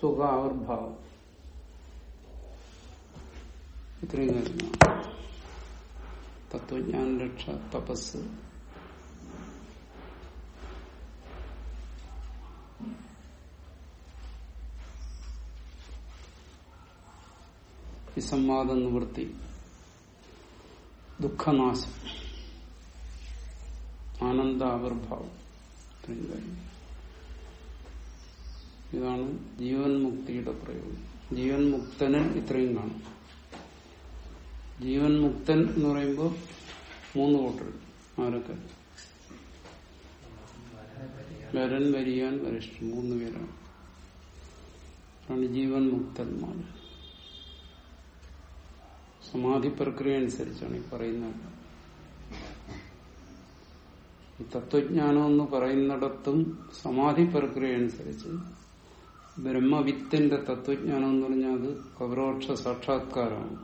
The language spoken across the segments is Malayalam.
സുഖ ആവിർഭാവം ഇത്രയും കാര്യങ്ങൾ തത്വജ്ഞാന രക്ഷ തപസ് വിസംവാദ നിവൃത്തി ദുഃഖനാശം ആനന്ദാവിർഭാവം ഇത്രയും കാര്യം ഇതാണ് ജീവൻ മുക്തിയുടെ പ്രയോഗം ജീവൻ മുക്തന് ഇത്രയും കാണും ജീവൻ മുക്തൻ എന്ന് പറയുമ്പോൾ മൂന്ന് കൂട്ടർ ആരൊക്കെ വരൻ വരിയാൻ വരിഷ്ഠൻ മൂന്ന് പേരാണ് ആണ് ജീവൻ മുക്തന്മാർ സമാധി പ്രക്രിയ അനുസരിച്ചാണ് ഈ പറയുന്നത് ഈ തത്വജ്ഞാനം എന്ന് പറയുന്നിടത്തും സമാധി പ്രക്രിയ അനുസരിച്ച് ബ്രഹ്മവിത്തിന്റെ തത്വജ്ഞാനം എന്ന് പറഞ്ഞാൽ അത് അപരോക്ഷ സാക്ഷാത്കാരമാണ്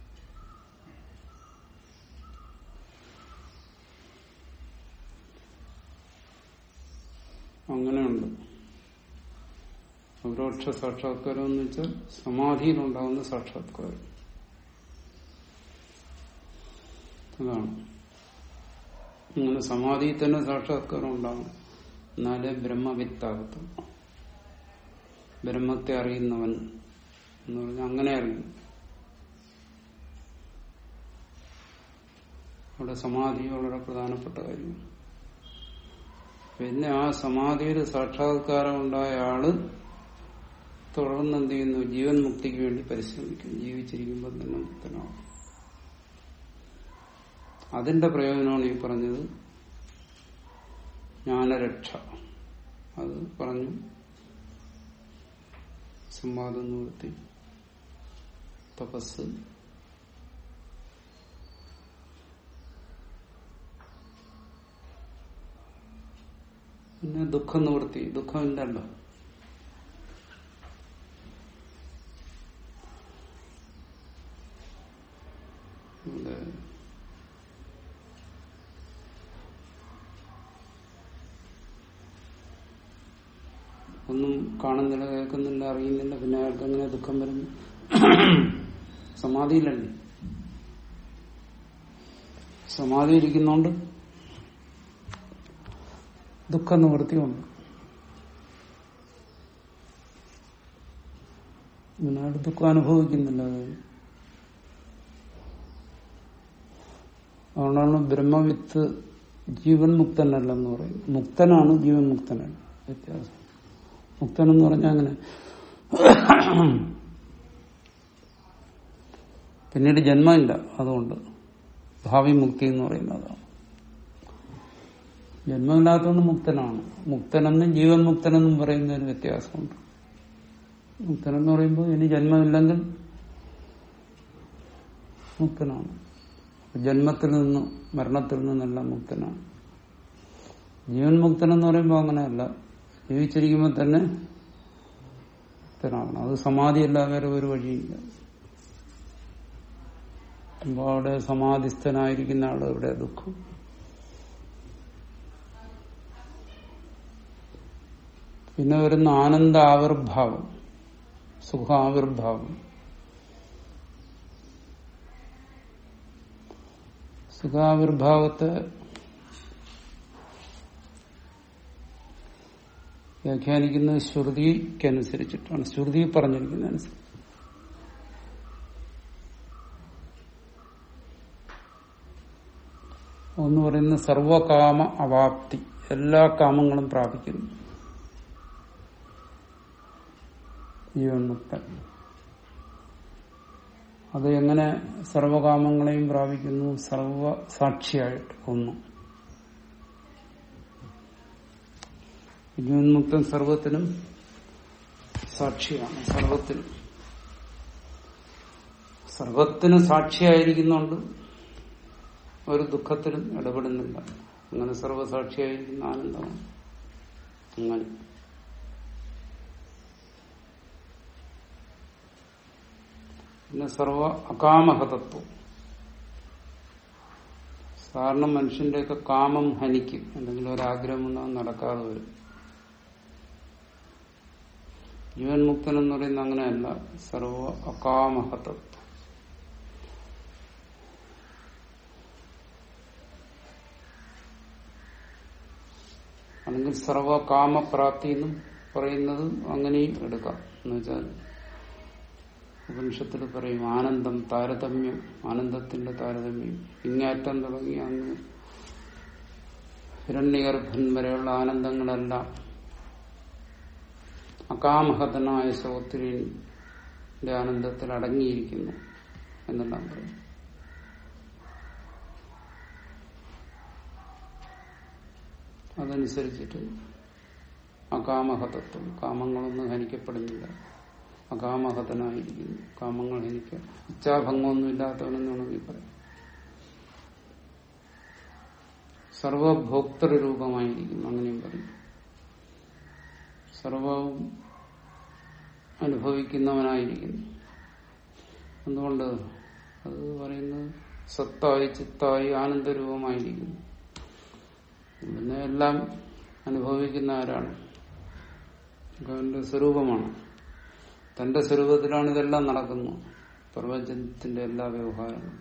അങ്ങനെയുണ്ട് അപരോക്ഷ സാക്ഷാത്കാരം എന്ന് വെച്ചാൽ സമാധിയിലുണ്ടാകുന്ന സാക്ഷാത്കാരം അതാണ് അങ്ങനെ സമാധിയിൽ തന്നെ സാക്ഷാത്കാരം ഉണ്ടാകും എന്നാലേ ബ്രഹ്മവിത്താകത്തുള്ളൂ ബ്രഹ്മത്തെ അറിയുന്നവൻ എന്ന് പറഞ്ഞാൽ അങ്ങനെ അറിയും അവിടെ സമാധി വളരെ പ്രധാനപ്പെട്ട കാര്യമാണ് പിന്നെ ആ സമാധിയിൽ സാക്ഷാത്കാരം ഉണ്ടായ ആള് തുടർന്ന് എന്ത് ചെയ്യുന്നു ജീവൻ മുക്തിക്ക് വേണ്ടി പരിശ്രമിക്കും ജീവിച്ചിരിക്കുമ്പോൾ തന്നെ മുക്തനാവും അതിന്റെ പ്രയോജനമാണ് ഈ പറഞ്ഞത് ജ്ഞാനരക്ഷ അത് പറഞ്ഞു സംവാദം നിവൃത്തി തപസ് പിന്നെ ദുഃഖം നിവൃത്തി ദുഃഖമില്ലല്ലോ ഇവിടെ ഒന്നും കാണുന്നില്ല കേൾക്കുന്നില്ല അറിയുന്നില്ല പിന്നെ അയാൾക്ക് എങ്ങനെ ദുഃഖം വരുന്നു സമാധിയിലല്ലേ സമാധി ഇരിക്കുന്നോണ്ട് ദുഃഖ നിവൃത്തിയുണ്ട് പിന്നെ അയാൾ ദുഃഖം അനുഭവിക്കുന്നില്ല അതുകൊണ്ടാണ് ബ്രഹ്മവിത്ത് ജീവൻ മുക്തനല്ലെന്ന് പറയും മുക്തനാണ് ജീവൻ മുക്തനല്ല വ്യത്യാസം മുക്തൻ എന്ന് പറഞ്ഞാൽ അങ്ങനെ പിന്നീട് ജന്മമില്ല അതുകൊണ്ട് ഭാവി മുക്തി എന്ന് പറയുന്നതാണ് ജന്മമില്ലാത്തതുകൊണ്ട് മുക്തനാണ് മുക്തനെന്നും ജീവൻ മുക്തനെന്നും പറയുന്ന ഒരു വ്യത്യാസമുണ്ട് മുക്തനെന്ന് പറയുമ്പോൾ ഇനി ജന്മമില്ലെങ്കിൽ മുക്തനാണ് ജന്മത്തിൽ നിന്നും മരണത്തിൽ നിന്നെല്ലാം മുക്തനാണ് ജീവൻ മുക്തൻ എന്ന് പറയുമ്പോൾ അങ്ങനെയല്ല ജീവിച്ചിരിക്കുമ്പോൾ തന്നെ മുക്തനാകണം അത് സമാധിയല്ല വേറെ ഒരു വഴിയില്ല അപ്പൊ അവിടെ സമാധിസ്ഥനായിരിക്കുന്ന ആളുടെ ദുഃഖം പിന്നെ വരുന്ന ആനന്ദ ആവിർഭാവം സുഖാവിർഭാവം സുഖാവിർഭാവത്തെ വ്യാഖ്യാനിക്കുന്നത് ശ്രുതിക്കനുസരിച്ചിട്ടാണ് ശ്രുതി പറഞ്ഞിരിക്കുന്ന അനുസരിച്ച് ഒന്ന് പറയുന്ന സർവകാമ അവാപ്തി എല്ലാ കാമങ്ങളും പ്രാപിക്കുന്നു ജീവൻ മുക്തൻ അത് എങ്ങനെ സർവകാമങ്ങളെയും പ്രാപിക്കുന്നു സർവ സാക്ഷിയായിട്ട് ഒന്ന് ജീവൻ മുക്തൻ സർവത്തിനും സാക്ഷിയാണ് സർവത്തിനും സർവത്തിനും സാക്ഷിയായിരിക്കുന്നുണ്ട് ഒരു ദുഃഖത്തിലും ഇടപെടുന്നില്ല അങ്ങനെ സർവസാക്ഷിയായിരിക്കുന്ന ആനന്ദമാണ് അങ്ങനെ പിന്നെ സർവ അകാമഹതത്വം സാധാരണ മനുഷ്യന്റെയൊക്കെ കാമം ഹനിക്കും എന്തെങ്കിലും ഒരാഗ്രഹം ഒന്നും നടക്കാതെ വരും ജീവൻ മുക്തൻ എന്ന് പറയുന്നത് അങ്ങനെയല്ല സർവ അകാമഹതത്വം അല്ലെങ്കിൽ സർവകാമപ്രാപ്തി എന്നും പറയുന്നത് അങ്ങനെയും എടുക്കാം എന്ന് വെച്ചാൽ ഉപനിഷത്തിൽ പറയും ആനന്ദം താരതമ്യം ആനന്ദത്തിന്റെ താരതമ്യം ഇങ്ങേറ്റം തുടങ്ങി അങ്ങ് ഹിരണ്യഗർഭൻ വരെയുള്ള ആനന്ദങ്ങളെല്ലാം അകാമഹതനായ ശ്രോത്രിന്റെ ആനന്ദത്തിൽ അടങ്ങിയിരിക്കുന്നു എന്നെല്ലാം പറയും അതനുസരിച്ചിട്ട് അകാമഹതത്വം കാമങ്ങളൊന്നും ഹനിക്കപ്പെടുന്നില്ല അകാമഹതനായിരിക്കുന്നു കാമങ്ങൾ ഹനിക്ക ഇച്ഛാഭംഗമൊന്നും ഇല്ലാത്തവനെന്ന് വേണമെങ്കിൽ പറയാം സർവഭോക്തൃ രൂപമായിരിക്കുന്നു അങ്ങനെയും പറയും സർവവും അനുഭവിക്കുന്നവനായിരിക്കുന്നു എന്തുകൊണ്ട് അത് പറയുന്നത് സത്തായി ചിത്തായി ആനന്ദരൂപമായിരിക്കുന്നു പിന്നെ എല്ലാം അനുഭവിക്കുന്ന ആരാണ് അവന്റെ സ്വരൂപമാണ് തന്റെ സ്വരൂപത്തിലാണ് ഇതെല്ലാം നടക്കുന്നത് പ്രപഞ്ചത്തിന്റെ എല്ലാ വ്യവഹാരങ്ങളും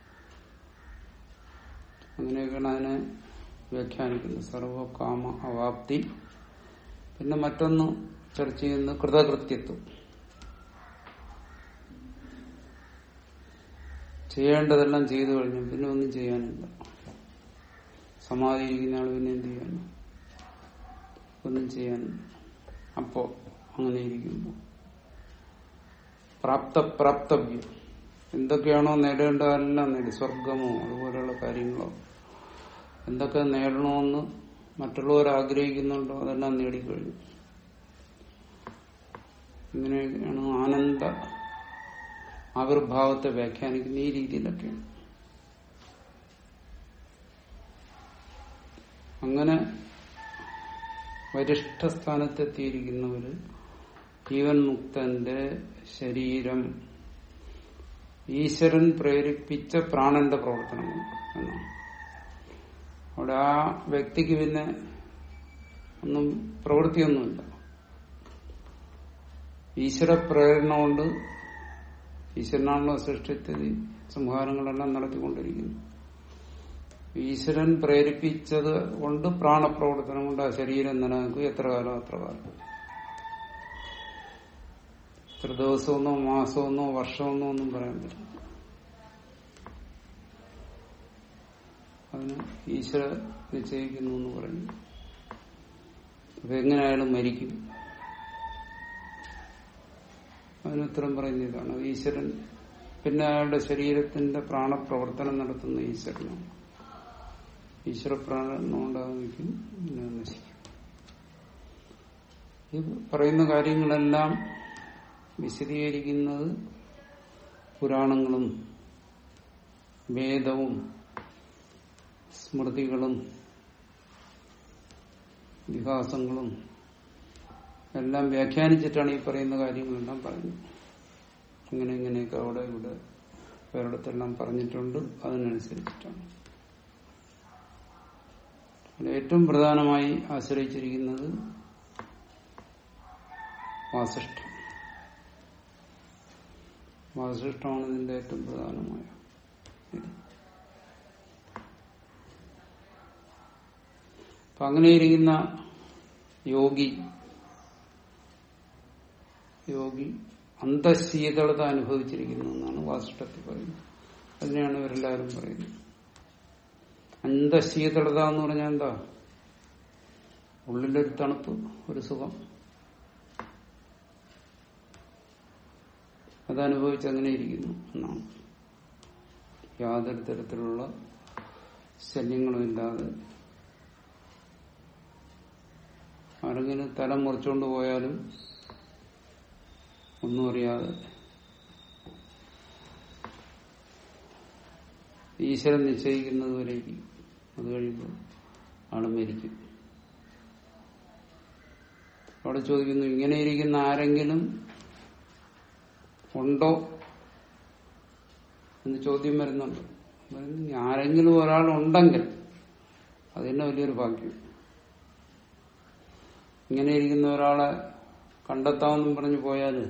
അങ്ങനെയൊക്കെയാണ് അതിനെ വ്യാഖ്യാനിക്കുന്നത് സർവകാമ അവാപ്തി പിന്നെ മറ്റൊന്ന് ചർച്ച ചെയ്യുന്ന കൃതകൃത്യത്വം ചെയ്യേണ്ടതെല്ലാം ചെയ്തു കഴിഞ്ഞു പിന്നെ ഒന്നും ചെയ്യാനില്ല സമാധി ഇരിക്കുന്ന ആൾ പിന്നെ എന്ത് ചെയ്യാൻ ഒന്നും ചെയ്യാനില്ല അപ്പോ അങ്ങനെ ഇരിക്കുമ്പോൾ പ്രാപ്തപ്രാപ്തവ്യം എന്തൊക്കെയാണോ നേടേണ്ടതെല്ലാം നേടി സ്വർഗമോ അതുപോലെയുള്ള കാര്യങ്ങളോ എന്തൊക്കെ നേടണമെന്ന് മറ്റുള്ളവർ ആഗ്രഹിക്കുന്നുണ്ടോ അതെല്ലാം നേടിക്കഴിഞ്ഞു ഇങ്ങനെയാണ് ആനന്ദ ആവിർഭാവത്തെ വ്യാഖ്യാനിക്കുന്ന ഈ രീതിയിലൊക്കെയാണ് അങ്ങനെ വരിഷ്ഠ സ്ഥാനത്തെത്തിയിരിക്കുന്നവര് ജീവൻ മുക്തന്റെ ശരീരം ഈശ്വരൻ പ്രേരിപ്പിച്ച പ്രാണന്റെ പ്രവർത്തനമാണ് എന്നാണ് അവിടെ ആ വ്യക്തിക്ക് പിന്നെ ഒന്നും പ്രവൃത്തിയൊന്നുമില്ല ഈശ്വര പ്രേരണ കൊണ്ട് ഈശ്വരനാണല്ലോ സൃഷ്ടിച്ചത് സംഹാരങ്ങളെല്ലാം നടത്തിക്കൊണ്ടിരിക്കുന്നു ഈശ്വരൻ പ്രേരിപ്പിച്ചത് കൊണ്ട് പ്രാണപ്രവർത്തനം കൊണ്ട് ആ ശരീരം നിലനിൽക്കും എത്ര കാലം അത്ര കാലം എത്ര ദിവസമെന്നോ മാസമെന്നോ വർഷമെന്നോ ഒന്നും പറയാൻ പറ്റില്ല അതിന് ഈശ്വര നിശ്ചയിക്കുന്നു എന്ന് പറയുന്നു അപ്പൊ എങ്ങനെയായാലും മരിക്കും അതിന് ഉത്തരം പറയുന്ന ഇതാണ് ഈശ്വരൻ പിന്നെ അയാളുടെ ശരീരത്തിന്റെ പ്രാണപ്രവർത്തനം നടത്തുന്ന ഈശ്വരനാണ് ഈശ്വരപ്രാണം ഉണ്ടാകും പിന്നെ നശിക്കും ഈ പറയുന്ന കാര്യങ്ങളെല്ലാം വിശദീകരിക്കുന്നത് പുരാണങ്ങളും വേദവും സ്മൃതികളും ഇതിഹാസങ്ങളും എല്ലാം വ്യാഖ്യാനിച്ചിട്ടാണ് ഈ പറയുന്ന കാര്യങ്ങളെല്ലാം പറയുന്നത് ഇങ്ങനെ ഇങ്ങനെയൊക്കെ അവിടെ ഇവിടെ വേറിടത്തെല്ലാം പറഞ്ഞിട്ടുണ്ട് അതിനനുസരിച്ചിട്ടാണ് അതിൽ ഏറ്റവും പ്രധാനമായി ആശ്രയിച്ചിരിക്കുന്നത് വാസിഷ്ഠം വാസിഷ്ഠമാണ് ഇതിന്റെ ഏറ്റവും പ്രധാനമായ ഇത് അപ്പൊ അങ്ങനെയിരിക്കുന്ന യോഗി യോഗി അന്തശീതളത അനുഭവിച്ചിരിക്കുന്നു എന്നാണ് വാസിഷ്ഠത്തിൽ പറയുന്നത് അതിനെയാണ് ഇവരെല്ലാവരും പറയുന്നത് അന്തശീതളത എന്ന് പറഞ്ഞാൽ എന്താ ഉള്ളിലൊരു തണുപ്പ് ഒരു സുഖം അതനുഭവിച്ച് അങ്ങനെ ഇരിക്കുന്നു എന്നാണ് യാതൊരു തരത്തിലുള്ള ശല്യങ്ങളും ഇല്ലാതെ ആരെങ്കിലും തല മുറിച്ചുകൊണ്ട് പോയാലും ഒന്നും അറിയാതെ ഈശ്വരൻ നിശ്ചയിക്കുന്നത് വരെ ഇരിക്കും അത് കഴിയുമ്പോൾ ആള് മരിക്കും അവിടെ ചോദിക്കുന്നു ഇങ്ങനെ ഇരിക്കുന്ന ആരെങ്കിലും ഉണ്ടോ എന്ന് ചോദ്യം വരുന്നുണ്ട് പറയുന്നു, ആരെങ്കിലും ഒരാൾ ഉണ്ടെങ്കിൽ അത് തന്നെ വലിയൊരു ഭാഗ്യം ഇങ്ങനെ ഇരിക്കുന്ന ഒരാളെ കണ്ടെത്താമെന്നും പറഞ്ഞു പോയാല്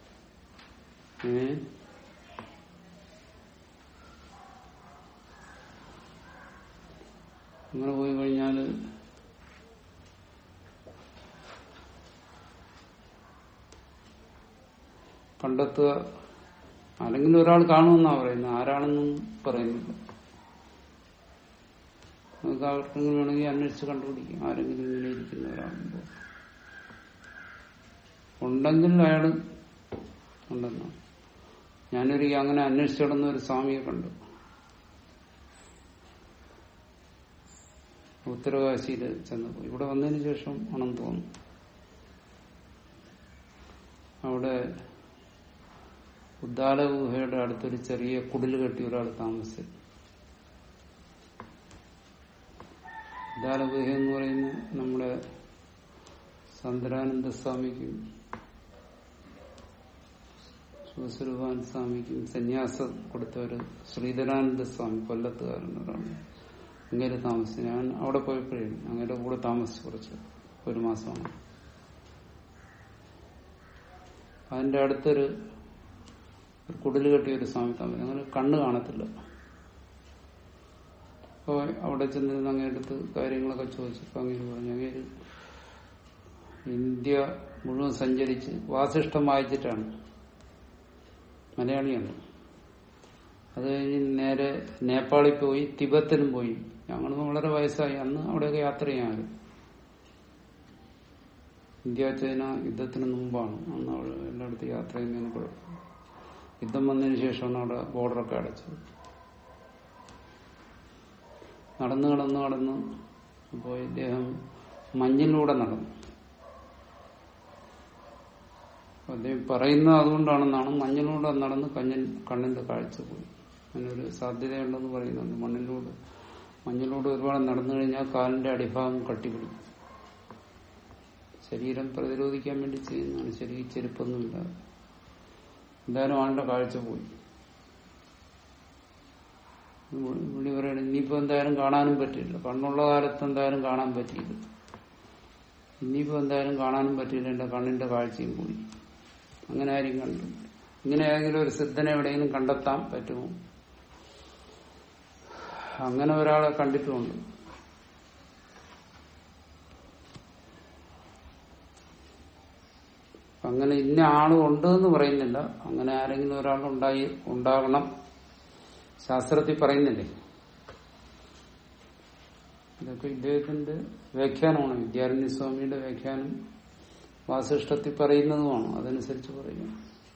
ഏ അങ്ങനെ പോയി കഴിഞ്ഞാല് കണ്ടെത്തുക ആരെങ്കിലും ഒരാൾ കാണുമെന്നാ പറയുന്നത് ആരാണെന്നും പറയുന്നില്ല നമുക്ക് ആർക്കെങ്കിലും വേണമെങ്കിൽ അന്വേഷിച്ച് കണ്ടുപിടിക്കും ആരെങ്കിലും ഇങ്ങനെ ഇരിക്കുന്ന ഒരാളുണ്ടോ ഉണ്ടെങ്കിൽ അയാള് ഉണ്ടെന്നാ ഞാനൊരു അങ്ങനെ അന്വേഷിച്ചു കിടന്ന ഒരു സ്വാമിയെ കണ്ടു ഉത്തരകാശിയിൽ ചെന്നപ്പോ ഇവിടെ വന്നതിന് ശേഷം ആണെന്ന് തോന്നുന്നു അവിടെ ഉദ്ദാല ഗുഹയുടെ അടുത്തൊരു ചെറിയ കുടില് കെട്ടി ഒരാൾ താമസിച്ചു ഉദ്ദാല ഗുഹ എന്ന് പറയുന്നത് നമ്മുടെ സന്ദ്രാനന്ദ സ്വാമിക്കും ശിവസ്വരൂപാനന്ദ സ്വാമിക്കും സന്യാസം കൊടുത്തവര് ശ്രീധരാനന്ദ സ്വാമി കൊല്ലത്തുകാരൻ ഒരാളാണ് അങ്ങനെ താമസിച്ചു ഞാൻ അവിടെ പോയപ്പോഴേ അങ്ങനെ കൂടെ താമസിച്ചു കുറച്ച് ഒരു മാസമാണ് അതിന്റെ അടുത്തൊരു ഒരു കുടില് കെട്ടിയ ഒരു സ്വാമി താമസം അങ്ങനെ കണ്ണ് കാണത്തില്ല അപ്പോൾ അവിടെ ചെന്നിരുന്ന് അങ്ങേ അടുത്ത് കാര്യങ്ങളൊക്കെ ചോദിച്ചപ്പോൾ അങ്ങനെ പറഞ്ഞു അങ്ങേര് ഇന്ത്യ മുഴുവൻ സഞ്ചരിച്ച് വാസിഷ്ടം വായിച്ചിട്ടാണ് മലയാളിയാണ് അത് കഴിഞ്ഞ് നേരെ നേപ്പാളിൽ പോയി തിബത്തിലും പോയി ഞങ്ങൾ വളരെ വയസ്സായി അന്ന് അവിടെയൊക്കെ യാത്ര ചെയ്യാറ് ഇന്ത്യ ചൈന യുദ്ധത്തിന് മുമ്പാണ് അന്ന് അവിടെ എല്ലായിടത്തും യാത്ര ചെയ്യുന്നതിന് കുഴപ്പം യുദ്ധം വന്നതിന് ശേഷമാണ് അവിടെ ബോർഡറൊക്കെ അടച്ചത് നടന്ന് കടന്ന് കടന്ന് അപ്പോൾ ഇദ്ദേഹം മഞ്ഞിലൂടെ നടന്നു അദ്ദേഹം പറയുന്നത് അതുകൊണ്ടാണെന്നാണ് മഞ്ഞിലൂടെ നടന്ന് കഞ്ഞിൽ കണ്ണിന്റെ കാഴ്ച പോയി അതിനൊരു സാധ്യതയുണ്ടെന്ന് പറയുന്നുണ്ട് മണ്ണിലൂടെ മഞ്ഞിലൂടെ ഒരുപാട് നടന്നു കഴിഞ്ഞാൽ കാലിന്റെ അടിഭാഗം കട്ടിപിടിക്കും ശരീരം പ്രതിരോധിക്കാൻ വേണ്ടി ചെയ്യുന്നതാണ് ശരീരം ചെരുപ്പൊന്നുമില്ല എന്തായാലും ആളുടെ കാഴ്ച പോയി വിളി പറയണ ഇനിയിപ്പോ എന്തായാലും കാണാനും പറ്റില്ല കണ്ണുള്ള കാലത്ത് എന്തായാലും കാണാൻ പറ്റിയില്ല ഇനിയിപ്പോ എന്തായാലും കാണാനും പറ്റില്ല എന്റെ കണ്ണിന്റെ കാഴ്ചയും പോയി അങ്ങനെ ആരും കണ്ടു ഇങ്ങനെ ഏതെങ്കിലും ഒരു സിദ്ധനെ എവിടെയെങ്കിലും കണ്ടെത്താൻ പറ്റുമോ അങ്ങനെ ഒരാളെ കണ്ടിട്ടുമുണ്ട് അങ്ങനെ ഇന്ന ആളും ഉണ്ട് എന്ന് പറയുന്നില്ല അങ്ങനെ ആരെങ്കിലും ഒരാൾ ഉണ്ടായി ഉണ്ടാകണം ശാസ്ത്രത്തിൽ പറയുന്നില്ലേ ഇതൊക്കെ ഇദ്ദേഹത്തിന്റെ വ്യാഖ്യാനമാണ് വിദ്യാരണ്യ സ്വാമിയുടെ വ്യാഖ്യാനം വാസിഷ്ടത്തിൽ പറയുന്നതുമാണ് അതനുസരിച്ച് പറയുക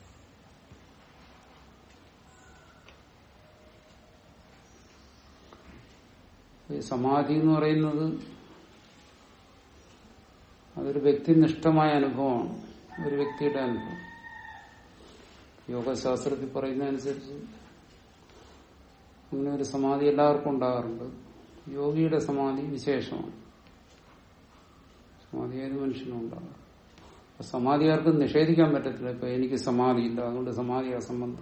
ഈ സമാധി എന്ന് പറയുന്നത് അതൊരു വ്യക്തിനിഷ്ഠമായ അനുഭവമാണ് ഒരു വ്യക്തിയുടെ അനുഭവം യോഗശാസ്ത്രത്തിൽ പറയുന്നതനുസരിച്ച് അങ്ങനെ ഒരു സമാധി എല്ലാവർക്കും ഉണ്ടാകാറുണ്ട് യോഗിയുടെ സമാധി വിശേഷമാണ് സമാധി ഏത് മനുഷ്യനും ഉണ്ടാകും അപ്പൊ സമാധി ആർക്കും നിഷേധിക്കാൻ പറ്റത്തില്ല ഇപ്പൊ എനിക്ക് സമാധി ഇല്ല അതുകൊണ്ട് സമാധി അസംബന്ധം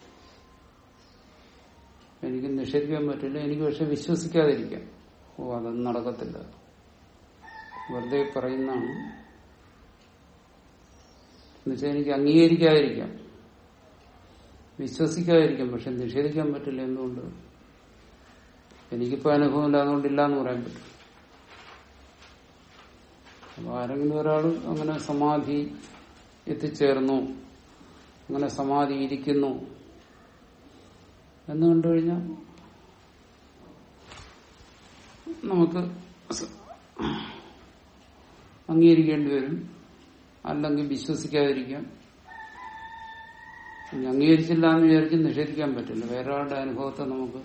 എനിക്ക് നിഷേധിക്കാൻ പറ്റില്ല എനിക്ക് പക്ഷെ വിശ്വസിക്കാതിരിക്കാം ഓ അതൊന്നും നടക്കത്തില്ല വെറുതെ പറയുന്നതാണ് എന്നുവെച്ചാൽ എനിക്ക് അംഗീകരിക്കാതിരിക്കാം വിശ്വസിക്കാതിരിക്കാം പക്ഷെ നിഷേധിക്കാൻ പറ്റില്ല എന്തുകൊണ്ട് എനിക്കിപ്പോ അനുഭവമില്ല അതുകൊണ്ടില്ല എന്ന് പറയാൻ പറ്റും അപ്പൊ ആരെങ്കിലും ഒരാൾ അങ്ങനെ സമാധി എത്തിച്ചേർന്നു അങ്ങനെ സമാധി ഇരിക്കുന്നു എന്ന് കണ്ടു കഴിഞ്ഞാൽ നമുക്ക് അംഗീകരിക്കേണ്ടി വരും അല്ലെങ്കിൽ വിശ്വസിക്കാതിരിക്കാം ഇനി അംഗീകരിച്ചില്ല എന്ന് വിചാരിച്ച് നിഷേധിക്കാൻ പറ്റില്ല വേറെ ആളുടെ അനുഭവത്തെ നമുക്ക്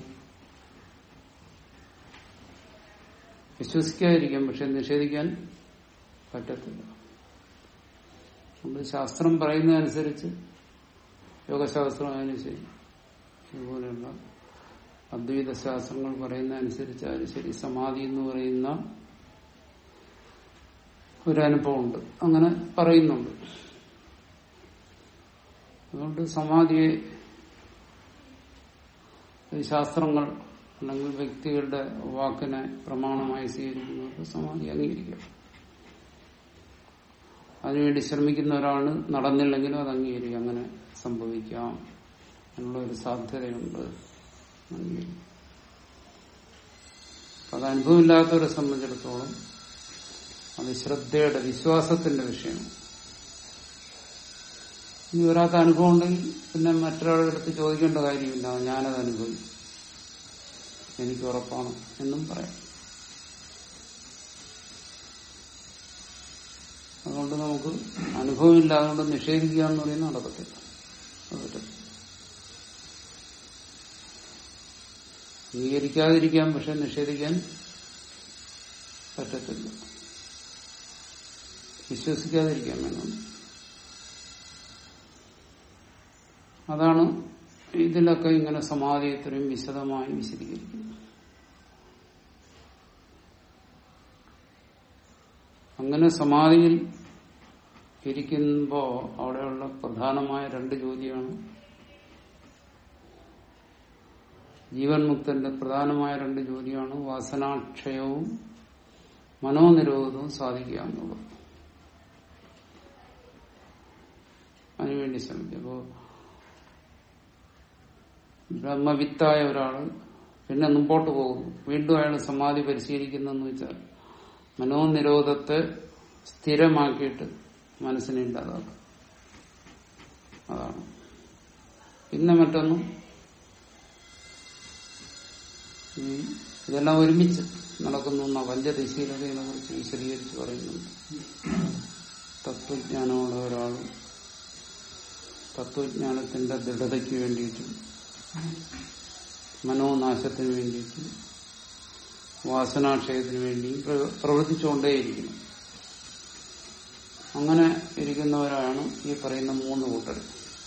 വിശ്വസിക്കാതിരിക്കാം പക്ഷെ നിഷേധിക്കാൻ പറ്റത്തില്ല അതുകൊണ്ട് ശാസ്ത്രം പറയുന്നതനുസരിച്ച് യോഗശാസ്ത്രം ആയാലും ശരി അതുപോലെയുള്ള അദ്വൈത ശാസ്ത്രങ്ങൾ പറയുന്നതനുസരിച്ചാലും ശരി സമാധി എന്ന് പറയുന്ന ഒരു അനുഭവമുണ്ട് അങ്ങനെ പറയുന്നുണ്ട് അതുകൊണ്ട് സമാധിയെ ശാസ്ത്രങ്ങൾ അല്ലെങ്കിൽ വ്യക്തികളുടെ വാക്കിനെ പ്രമാണമായി സ്വീകരിക്കുന്നവർക്ക് സമാധി അംഗീകരിക്കാം അതിനുവേണ്ടി ശ്രമിക്കുന്ന ഒരാൾ നടന്നില്ലെങ്കിലും അത് അംഗീകരിക്കും അങ്ങനെ സംഭവിക്കാം എന്നുള്ള ഒരു സാധ്യതയുണ്ട് അംഗീകരിക്കും. അത് അനുഭവമില്ലാത്തവരെ സംബന്ധിച്ചിടത്തോളം അത് ശ്രദ്ധയുടെ വിശ്വാസത്തിന്റെ വിഷയമാണ് ഇനി ഒരാൾക്ക് അനുഭവം ഉണ്ടെങ്കിൽ പിന്നെ മറ്റൊരാളുടെ അടുത്ത് ചോദിക്കേണ്ട കാര്യമില്ല ഞാനത് അനുഭവിക്കും എനിക്ക് ഉറപ്പാണ് എന്നും പറയാം അതുകൊണ്ട് നമുക്ക് അനുഭവമില്ല അതുകൊണ്ട് നിഷേധിക്കുക എന്ന് പറയുന്നത് നടക്കത്തില്ല അത് പറ്റത്തില്ല. അംഗീകരിക്കാതിരിക്കാം പക്ഷെ നിഷേധിക്കാൻ പറ്റത്തില്ല വിശ്വസിക്കാതിരിക്കാൻ വേണം അതാണ് ഇതിലൊക്കെ ഇങ്ങനെ സമാധി ഇത്രയും വിശദമായി വിശദീകരിക്കുന്നത് അങ്ങനെ സമാധിയിൽ ഇരിക്കുമ്പോ അവിടെയുള്ള പ്രധാനമായ രണ്ട് ചോദ്യമാണ് ജീവൻ മുക്തന്റെ പ്രധാനമായ രണ്ട് ചോദ്യമാണ് വാസനാക്ഷയവും മനോനിരോധവും സാധിക്കുക എന്നുള്ളത് അതിനുവേണ്ടി ശ്രമിക്കും അപ്പോ ബ്രഹ്മവിത്തായ ഒരാള് പിന്നെ മുമ്പോട്ട് പോകുന്നു വീണ്ടും അയാൾ സമാധി പരിശീലിക്കുന്നെന്ന് വെച്ചാൽ മനോനിരോധത്തെ സ്ഥിരമാക്കിയിട്ട് മനസ്സിനെ ഇല്ലാതാക്കും അതാണ് പിന്നെ മറ്റൊന്നും ഈ ഇതെല്ലാം ഒരുമിച്ച് നടക്കുന്നു എന്ന പഞ്ചദശീലതയെ കുറിച്ച് വിശദീകരിച്ച് പറയുന്നുണ്ട് തത്വജ്ഞാനമുള്ള ഒരാൾ തത്വജ്ഞാനത്തിന്റെ ദൃഢതയ്ക്ക് വേണ്ടിയിട്ടും മനോനാശത്തിന് വേണ്ടിയിട്ടും വാസനാക്ഷയത്തിന് വേണ്ടിയും പ്ര- പ്രവർത്തിച്ചുകൊണ്ടേയിരിക്കുന്നു അങ്ങനെ ഇരിക്കുന്നവരാണ് ഈ പറയുന്ന മൂന്ന് കൂട്ടർ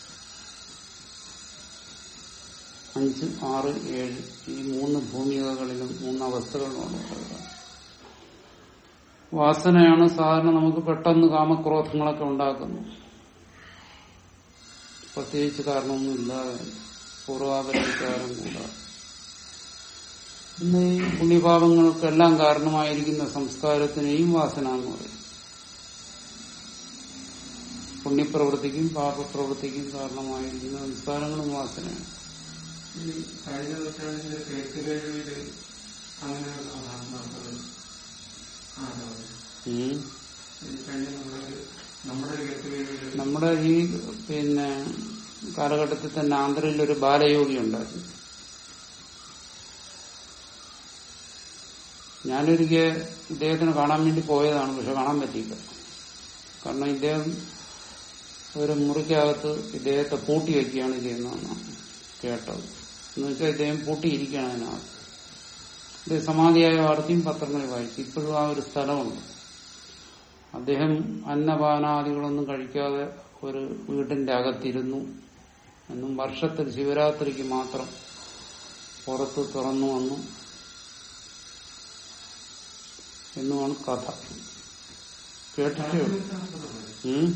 അഞ്ച് ആറ് ഏഴ് ഈ മൂന്ന് ഭൂമികകളിലും മൂന്ന് അവസ്ഥകളിലുമാണ് ഉള്ളത്. വാസനയാണ് സാധാരണ നമുക്ക് പെട്ടെന്ന് കാമക്രോധങ്ങളൊക്കെ ഉണ്ടാക്കുന്നത് പ്രത്യേകിച്ച് കാരണമൊന്നുമില്ലാതെ പൂർവാപരിക്കാരം കൂടാതെ ഇന്ന് ഈ പുണ്യപാപങ്ങൾക്കെല്ലാം കാരണമായിരിക്കുന്ന സംസ്കാരത്തിനെയും വാസന എന്ന് പറയും പുണ്യപ്രവൃത്തിക്കും പാപപ്രവൃത്തിക്കും കാരണമായിരിക്കുന്ന സംസ്കാരങ്ങളും വാസനയാണ് ഈ കഴിഞ്ഞ നൂറ്റാണ്ടിന്റെ കേൾക്കുകയില് അങ്ങനെ അതാണ് നടന്നത് ആണോ ഉം. ഈ കഴിഞ്ഞ നമ്മുടെ നമ്മുടെ കേൾക്കുകയില് നമ്മുടെ ഈ പിന്നെ കാലഘട്ടത്തിൽ തന്നെ ആന്ധ്രയിൽ ഒരു ബാലയോഗി ഉണ്ടായിരുന്നു ഞാനൊരിക്കൽ ഇദ്ദേഹത്തിന് കാണാൻ വേണ്ടി പോയതാണ് പക്ഷെ കാണാൻ പറ്റിയില്ല കാരണം ഇദ്ദേഹം ഒരു മുറിക്കകത്ത് ഇദ്ദേഹത്തെ പൂട്ടി വയ്ക്കുകയാണ് ചെയ്യുന്നതെന്നാണ് കേട്ടത് എന്ന് വെച്ചാൽ ഇദ്ദേഹം പൂട്ടിയിരിക്കുകയാണ് അതിനകത്ത് ഇത് സമാധിയായ വാർത്തയും പത്രങ്ങളിൽ വായിച്ചു ഇപ്പോഴും ആ ഒരു സ്ഥലമുണ്ട് അദ്ദേഹം അന്നപാനാദികളൊന്നും കഴിക്കാതെ ഒരു വീടിന്റെ അകത്തിരുന്നു എന്നും വർഷത്തിൽ ശിവരാത്രിക്ക് മാത്രം പുറത്ത് തുറന്നു വന്നു എന്നുമാണ് കഥ കേട്ടിട്ടേ ഉള്ളൂ ഉം.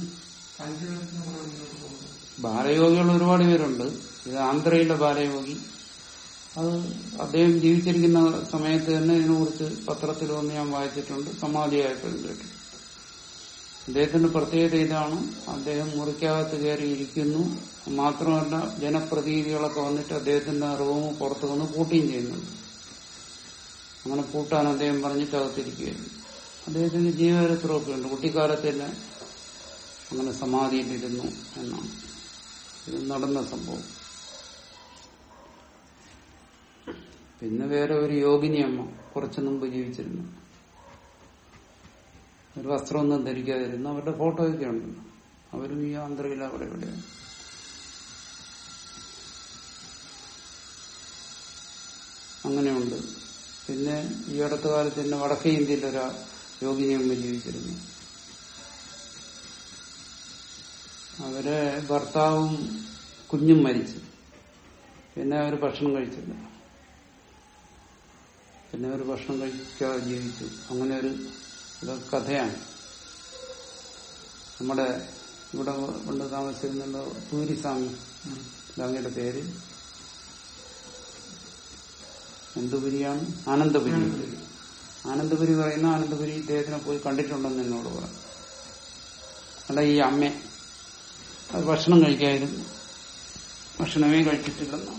ബാലയോഗികൾ ഒരുപാട് പേരുണ്ട് ഇത് ആന്ധ്രയിലെ ബാലയോഗി അത് അദ്ദേഹം ജീവിച്ചിരിക്കുന്ന സമയത്ത് തന്നെ ഇതിനെക്കുറിച്ച് പത്രത്തിൽ വന്ന് ഞാൻ വായിച്ചിട്ടുണ്ട് സമാധിയായപ്പോഴും കേട്ടു അദ്ദേഹത്തിന്റെ പ്രത്യേകത ഇതാണ് അദ്ദേഹം മുറിക്കകത്ത് കയറി ഇരിക്കുന്നു മാത്രമല്ല ജനപ്രതിനിധികളൊക്കെ വന്നിട്ട് അദ്ദേഹത്തിന്റെ റൂം പുറത്തു വന്ന് പൂട്ടുകയും ചെയ്യുന്നുണ്ട് അങ്ങനെ പൂട്ടാൻ അദ്ദേഹം പറഞ്ഞിട്ട് അകത്തിരിക്കുകയായിരുന്നു അദ്ദേഹത്തിന്റെ ജീവചരിത്രമൊക്കെ ഉണ്ട് കുട്ടിക്കാലത്ത് തന്നെ അങ്ങനെ സമാധിയിലിരുന്നു എന്നാണ് ഇത് നടന്ന സംഭവം പിന്നെ വേറെ ഒരു യോഗിനി അമ്മ കുറച്ചു മുമ്പ് ജീവിച്ചിരുന്നു ഒരു വസ്ത്രമൊന്നും ധരിക്കാതിരുന്നു അവരുടെ ഫോട്ടോയൊക്കെ ഉണ്ട് അവരും ഈ ആന്ധ്രയിൽ അവിടെ ഇവിടെയാണ് അങ്ങനെയുണ്ട് പിന്നെ ഈ അടുത്ത കാലത്ത് തന്നെ വടക്കേ ഇന്ത്യയിൽ ഒരു യോഗിനി അമ്മ ജീവിച്ചിരുന്നു അവരെ ഭർത്താവും കുഞ്ഞും മരിച്ചു പിന്നെ അവർ ഭക്ഷണം കഴിച്ചില്ല പിന്നെ അവർ ഭക്ഷണം കഴിക്കാതെ ജീവിച്ചു അങ്ങനെ ഒരു ഇതൊക്കെ കഥയാണ് നമ്മുടെ ഇവിടെ കൊണ്ട് താമസിച്ചിരുന്ന പൂരിസ്വാമി അങ്ങയുടെ പേര് എന്തുപുരിയാണ് ആനന്ദപുരി ആനന്ദപുരി പറയുന്ന ആനന്ദപുരി ഇദ്ദേഹത്തിനെ പോയി കണ്ടിട്ടുണ്ടെന്ന് എന്നോട് പറഞ്ഞു അല്ല ഈ അമ്മ അത് ഭക്ഷണം കഴിക്കായിരുന്നു ഭക്ഷണമേ കഴിച്ചിട്ടില്ലെന്നാണ്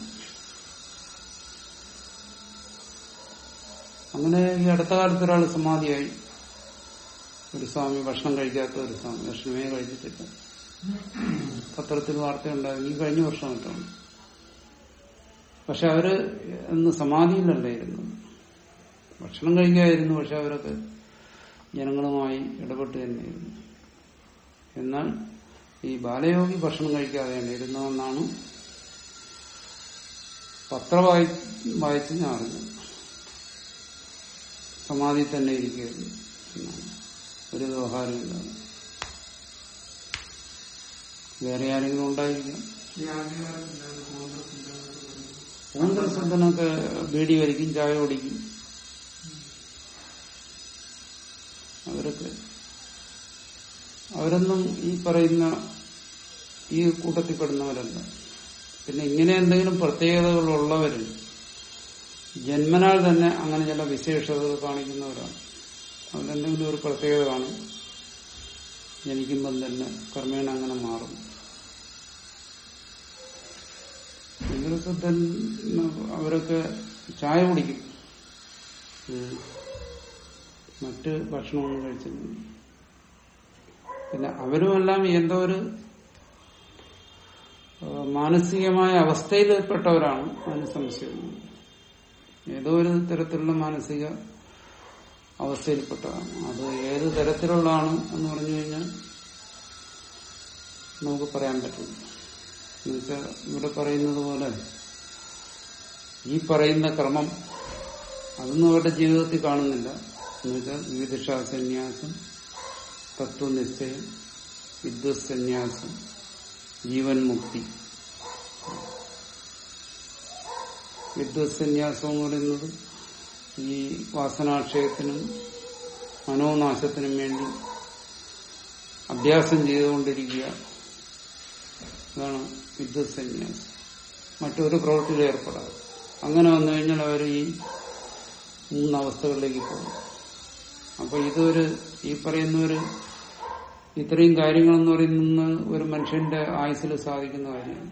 അങ്ങനെ ഈ അടുത്ത കാലത്ത് ഒരാൾ സമാധിയായി ഒരു സ്വാമി ഭക്ഷണം കഴിക്കാത്ത ഒരു സ്വാമി ഭക്ഷണമേ കഴിച്ചിട്ടില്ല പത്രത്തിൽ വാർത്തയുണ്ടായി ഈ കഴിഞ്ഞ വർഷം മറ്റാണ് പക്ഷെ അവര് അന്ന് സമാധിയിലല്ല ഇരുന്നത് ഭക്ഷണം കഴിക്കായിരുന്നു പക്ഷെ അവരൊക്കെ ജനങ്ങളുമായി ഇടപെട്ട് തന്നെയായിരുന്നു എന്നാൽ ഈ ബാലയോഗി ഭക്ഷണം കഴിക്കാതെയാണ് ഇരുന്നതെന്നാണ് പത്ര വായി വായിച്ച് ഞാൻ അറിഞ്ഞത് സമാധി തന്നെ ഇരിക്കുകയായിരുന്നു എന്നാണ് ഒരു വ്യവഹാരമില്ല വേറെ ആരെങ്കിലും ഉണ്ടായിരിക്കാം ഈ ആദ്യകാലത്ത് കോൺഗ്രസിന്റെ കോൺഗ്രസിനൊക്കെ ബീഡി വലിക്കും ചായ കുടിക്കും അവരൊക്കെ അവരൊന്നും ഈ പറയുന്ന ഈ കൂട്ടത്തിൽപ്പെടുന്നവരല്ല പിന്നെ ഇങ്ങനെ എന്തെങ്കിലും പ്രത്യേകതകളുള്ളവര് ജന്മനാൽ തന്നെ അങ്ങനെ ചില വിശേഷതകൾ കാണിക്കുന്നവരാണ് അതിലെന്തെങ്കിലും ഒരു പ്രത്യേകത കാണും ജനിക്കുമ്പം തന്നെ ക്രമേണ അങ്ങനെ മാറും ഇവരൊക്കെ അവരൊക്കെ ചായ കുടിക്കും ഉം. മറ്റ് ഭക്ഷണമൊന്നും കഴിച്ചില്ല പിന്നെ അവരുമെല്ലാം എന്തോ ഒരു ആ, മാനസികമായ അവസ്ഥയിൽപ്പെട്ടവരാണ് അതിന് സംശയമില്ല ഏതോ ഒരു തരത്തിലുള്ള മാനസിക അവസ്ഥയിൽപ്പെട്ടതാണ് അത് ഏത് തരത്തിലുള്ളതാണ് എന്ന് പറഞ്ഞു കഴിഞ്ഞാൽ നമുക്ക് പറയാൻ പറ്റില്ല എന്നുവെച്ചാൽ ഇവിടെ പറയുന്നത് പോലെ ഈ പറയുന്ന ക്രമം അതൊന്നും അവരുടെ ജീവിതത്തിൽ കാണുന്നില്ല എന്നുവെച്ചാൽ വിവിധ സന്യാസം തത്വനിശ്ചയം വിദ്വത് സന്യാസം ജീവൻ മുക്തി വിദ്വത് സന്യാസം എന്ന് പറയുന്നത് ഈ വാസനാക്ഷയത്തിനും മനോനാശത്തിനും വേണ്ടി അഭ്യാസം ചെയ്തുകൊണ്ടിരിക്കുക അതാണ് വിദ്വത് സന്യാസം മറ്റൊരു പ്രവൃത്തിയിൽ ഏർപ്പെടാതെ അങ്ങനെ വന്നു കഴിഞ്ഞാൽ അവർ ഈ മൂന്നവസ്ഥകളിലേക്ക് പോകും അപ്പൊ ഇതൊരു ഈ പറയുന്ന ഒരു ഇത്രയും കാര്യങ്ങളെന്ന് പറയുന്ന ഒരു മനുഷ്യന്റെ ആയുസ്സിൽ സാധിക്കുന്ന കാര്യമാണ്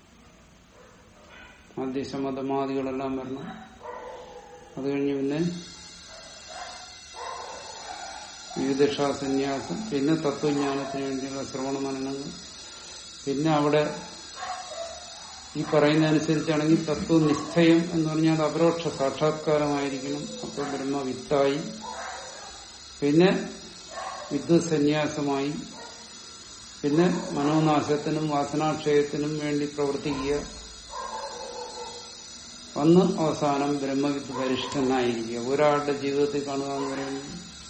ആദ്യ ശമതമാദികളെല്ലാം വരണം അത് കഴിഞ്ഞ് പിന്നെ വിവിധ സന്യാസം പിന്നെ തത്വജ്ഞാനത്തിന് വേണ്ടിയുള്ള ശ്രവണ മനനങ്ങൾ പിന്നെ അവിടെ ഈ പറയുന്നതനുസരിച്ചാണെങ്കിൽ തത്വനിശ്ചയം എന്ന് പറഞ്ഞാൽ അത് അപരോക്ഷ സാക്ഷാത്കാരമായിരിക്കണം അപ്പോൾ ബ്രഹ്മവിത്തായി പിന്നെ വിദ്വത് സന്യാസമായി പിന്നെ മനോനാശത്തിനും വാസനാക്ഷയത്തിനും വേണ്ടി പ്രവർത്തിക്കുക വന്ന് അവസാനം ബ്രഹ്മവിത്ത് പരിഷ്ഠനായിരിക്കുക ഒരാളുടെ ജീവിതത്തിൽ കാണുക എന്ന് പറയുന്നത്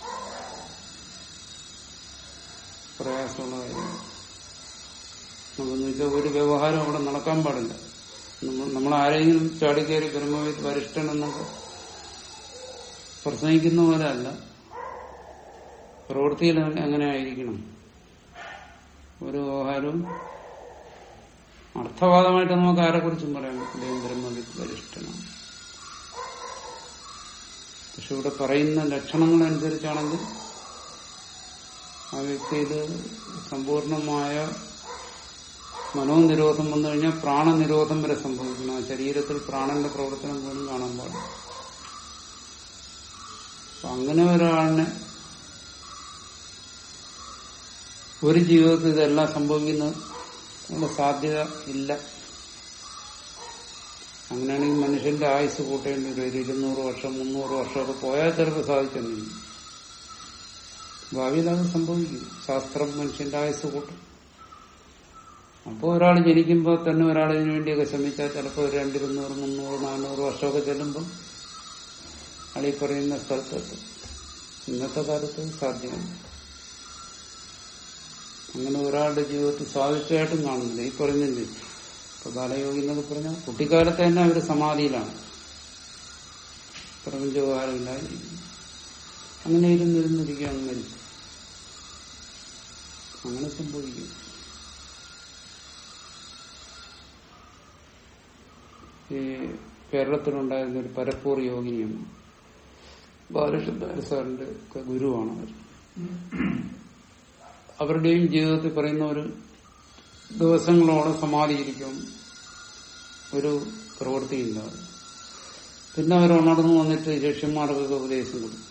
പ്രയാസമുള്ള കാര്യമാണ് നമുക്കെന്ന് വെച്ചാൽ ഒരു വ്യവഹാരം അവിടെ നടക്കാൻ പാടില്ല നമ്മൾ നമ്മൾ ആരെങ്കിലും ചാടിക്കയറി ബ്രഹ്മവിത്ത് വരിഷ്ഠൻ എന്നൊക്കെ പ്രസംഗിക്കുന്ന പോലെ അല്ല പ്രവൃത്തിയിൽ എങ്ങനെ ആയിരിക്കണം ഒരു വ്യവഹാരവും അർത്ഥവാദമായിട്ട് നമുക്ക് ആരെക്കുറിച്ചും പറയാൻ പറ്റില്ല ബ്രഹ്മവിത്ത് വരിഷ്ഠനാണ് പക്ഷെ ഇവിടെ പറയുന്ന ലക്ഷണങ്ങളനുസരിച്ചാണെങ്കിൽ ആ വ്യക്തിയിൽ സമ്പൂർണമായ മനോനിരോധം വന്നു കഴിഞ്ഞാൽ പ്രാണനിരോധം വരെ സംഭവിക്കണം ആ ശരീരത്തിൽ പ്രാണന്റെ പ്രവർത്തനം പോലും കാണാൻ പാടില്ല അപ്പൊ അങ്ങനെ ഒരാളിനെ ഒരു ജീവിതത്തിൽ ഇതെല്ലാം സംഭവിക്കുന്ന സാധ്യത ഇല്ല അങ്ങനെയാണെങ്കിൽ മനുഷ്യന്റെ ആയുസ് കൂട്ടേണ്ടി വരും ഒരു ഇരുന്നൂറ് വർഷം മുന്നൂറ് വർഷമൊക്കെ പോയാൽ ചിലപ്പോൾ സാധിച്ചെന്നില്ല ഭാവിയിൽ അത് സംഭവിക്കും ശാസ്ത്രം മനുഷ്യന്റെ ആയുസ് കൂട്ടും അപ്പോൾ ഒരാൾ ജനിക്കുമ്പോൾ തന്നെ ഒരാൾ ഇതിനു വേണ്ടിയൊക്കെ ശ്രമിച്ചാൽ ചിലപ്പോൾ ഒരു രണ്ടിരുന്നൂറ് മുന്നൂറ് നാനൂറ് വർഷമൊക്കെ ചെല്ലുമ്പോൾ അയാൾ ഈ പറയുന്ന സ്ഥലത്തെത്തും ഇന്നത്തെ കാലത്ത് സാധ്യമല്ല അങ്ങനെ ഒരാളുടെ ജീവിതത്തിൽ സാധിച്ചതായിട്ടും കാണുന്നില്ല ഈ പറയുന്നില്ലേ ഇപ്പൊ ബാലയോഗി എന്നൊക്കെ പറഞ്ഞാൽ കുട്ടിക്കാലത്ത് തന്നെ അവർ സമാധിയിലാണ് പ്രപഞ്ചോപകാരമില്ലാതിരിക്കുന്നു അങ്ങനെ ഇരുന്നിരുന്നിരിക്കുകയാണ് മരിച്ചു അങ്ങനെ സംഭവിക്കും ഈ കേരളത്തിലുണ്ടായിരുന്ന ഒരു പരപ്പൂർ യോഗിനിയാണ് ബാലകൃഷ്ണ സാറിന്റെ ഒക്കെ ഗുരുവാണ് അവർ അവരുടെയും ജീവിതത്തിൽ പറയുന്ന ഒരു ദിവസങ്ങളോളം സമാധിയിരിക്കും ഒരു പ്രവൃത്തിയില്ല പിന്നെ അവർ ഉണർന്നു വന്നിട്ട് ശിഷ്യന്മാർക്കൊക്കെ ഉപദേശം കൊടുക്കും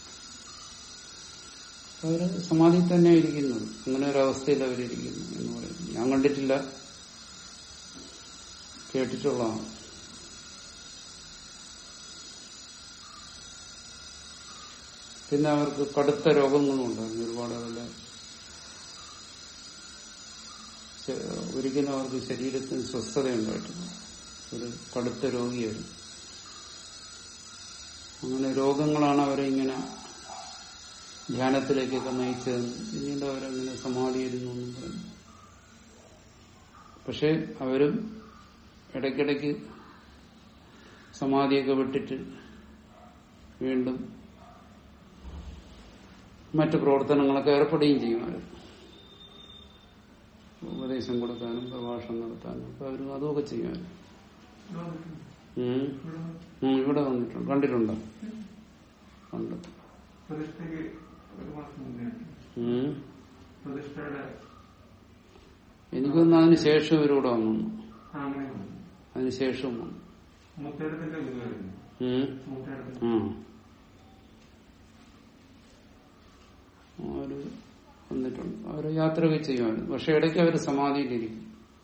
അവര് സമാധി തന്നെ ഇരിക്കുന്നത് അങ്ങനെ ഒരു അവസ്ഥയിൽ അവരിയ്ക്കുന്നു എന്ന് പറയുന്നു ഞാൻ കണ്ടിട്ടില്ല കേട്ടിട്ടുള്ളതാണ് പിന്നെ അവർക്ക് കടുത്ത രോഗങ്ങളും ഉണ്ടായിരുന്നു ഒരുപാട് അവരുടെ ശ- ഒരിക്കലും അവർക്ക് ശരീരത്തിന് സ്വസ്ഥത ഉണ്ടായിട്ടില്ല ഒരു കടുത്ത രോഗിയായിരുന്നു അങ്ങനെ രോഗങ്ങളാണ് അവരെ ഇങ്ങനെ ധ്യാനത്തിലേക്കൊക്കെ നയിച്ചതെന്ന് പിന്നീട് അവരങ്ങനെ സമാധിയിരുന്നു എന്നും പറഞ്ഞു പക്ഷെ അവരും ഇടയ്ക്കിടയ്ക്ക് സമാധിയൊക്കെ വിട്ടിട്ട് വീണ്ടും മറ്റു പ്രവർത്തനങ്ങളൊക്കെ ഏർപ്പെടുകയും ചെയ്യും അവർ ഉപദേശം കൊടുക്കാനും പ്രഭാഷണം നടത്താനും അപ്പൊ അവരും അതുമൊക്കെ ചെയ്യും ഇവിടെ വന്നിട്ടുണ്ട്. ഉം. ഇവിടെ ഉം, ഇവിടെ വന്നിട്ടുണ്ട് കണ്ടിട്ടുണ്ടോ ഉണ്ട് പ്രതിഷ്ഠയ്ക്ക് ഒരു മാസം മുന്നേ ഉം. പ്രതിഷ്ഠയുടെ എനിക്കൊന്ന് അതിന് ശേഷം ഇവരിവിടെ വന്നു ആ, അങ്ങനെ വന്നു. അതിന് ശേഷം വന്നു മുത്തേടത്തിന്റെ ഇതുവായിരുന്നു ഉം. മുത്തേടത്തിന്റെ ആ അവര് വന്നിട്ടുണ്ട് അവര് യാത്രയൊക്കെ ചെയ്യുമായിരുന്നു പക്ഷെ ഇടയ്ക്ക് അവര് സമാധിയിലിരിക്കും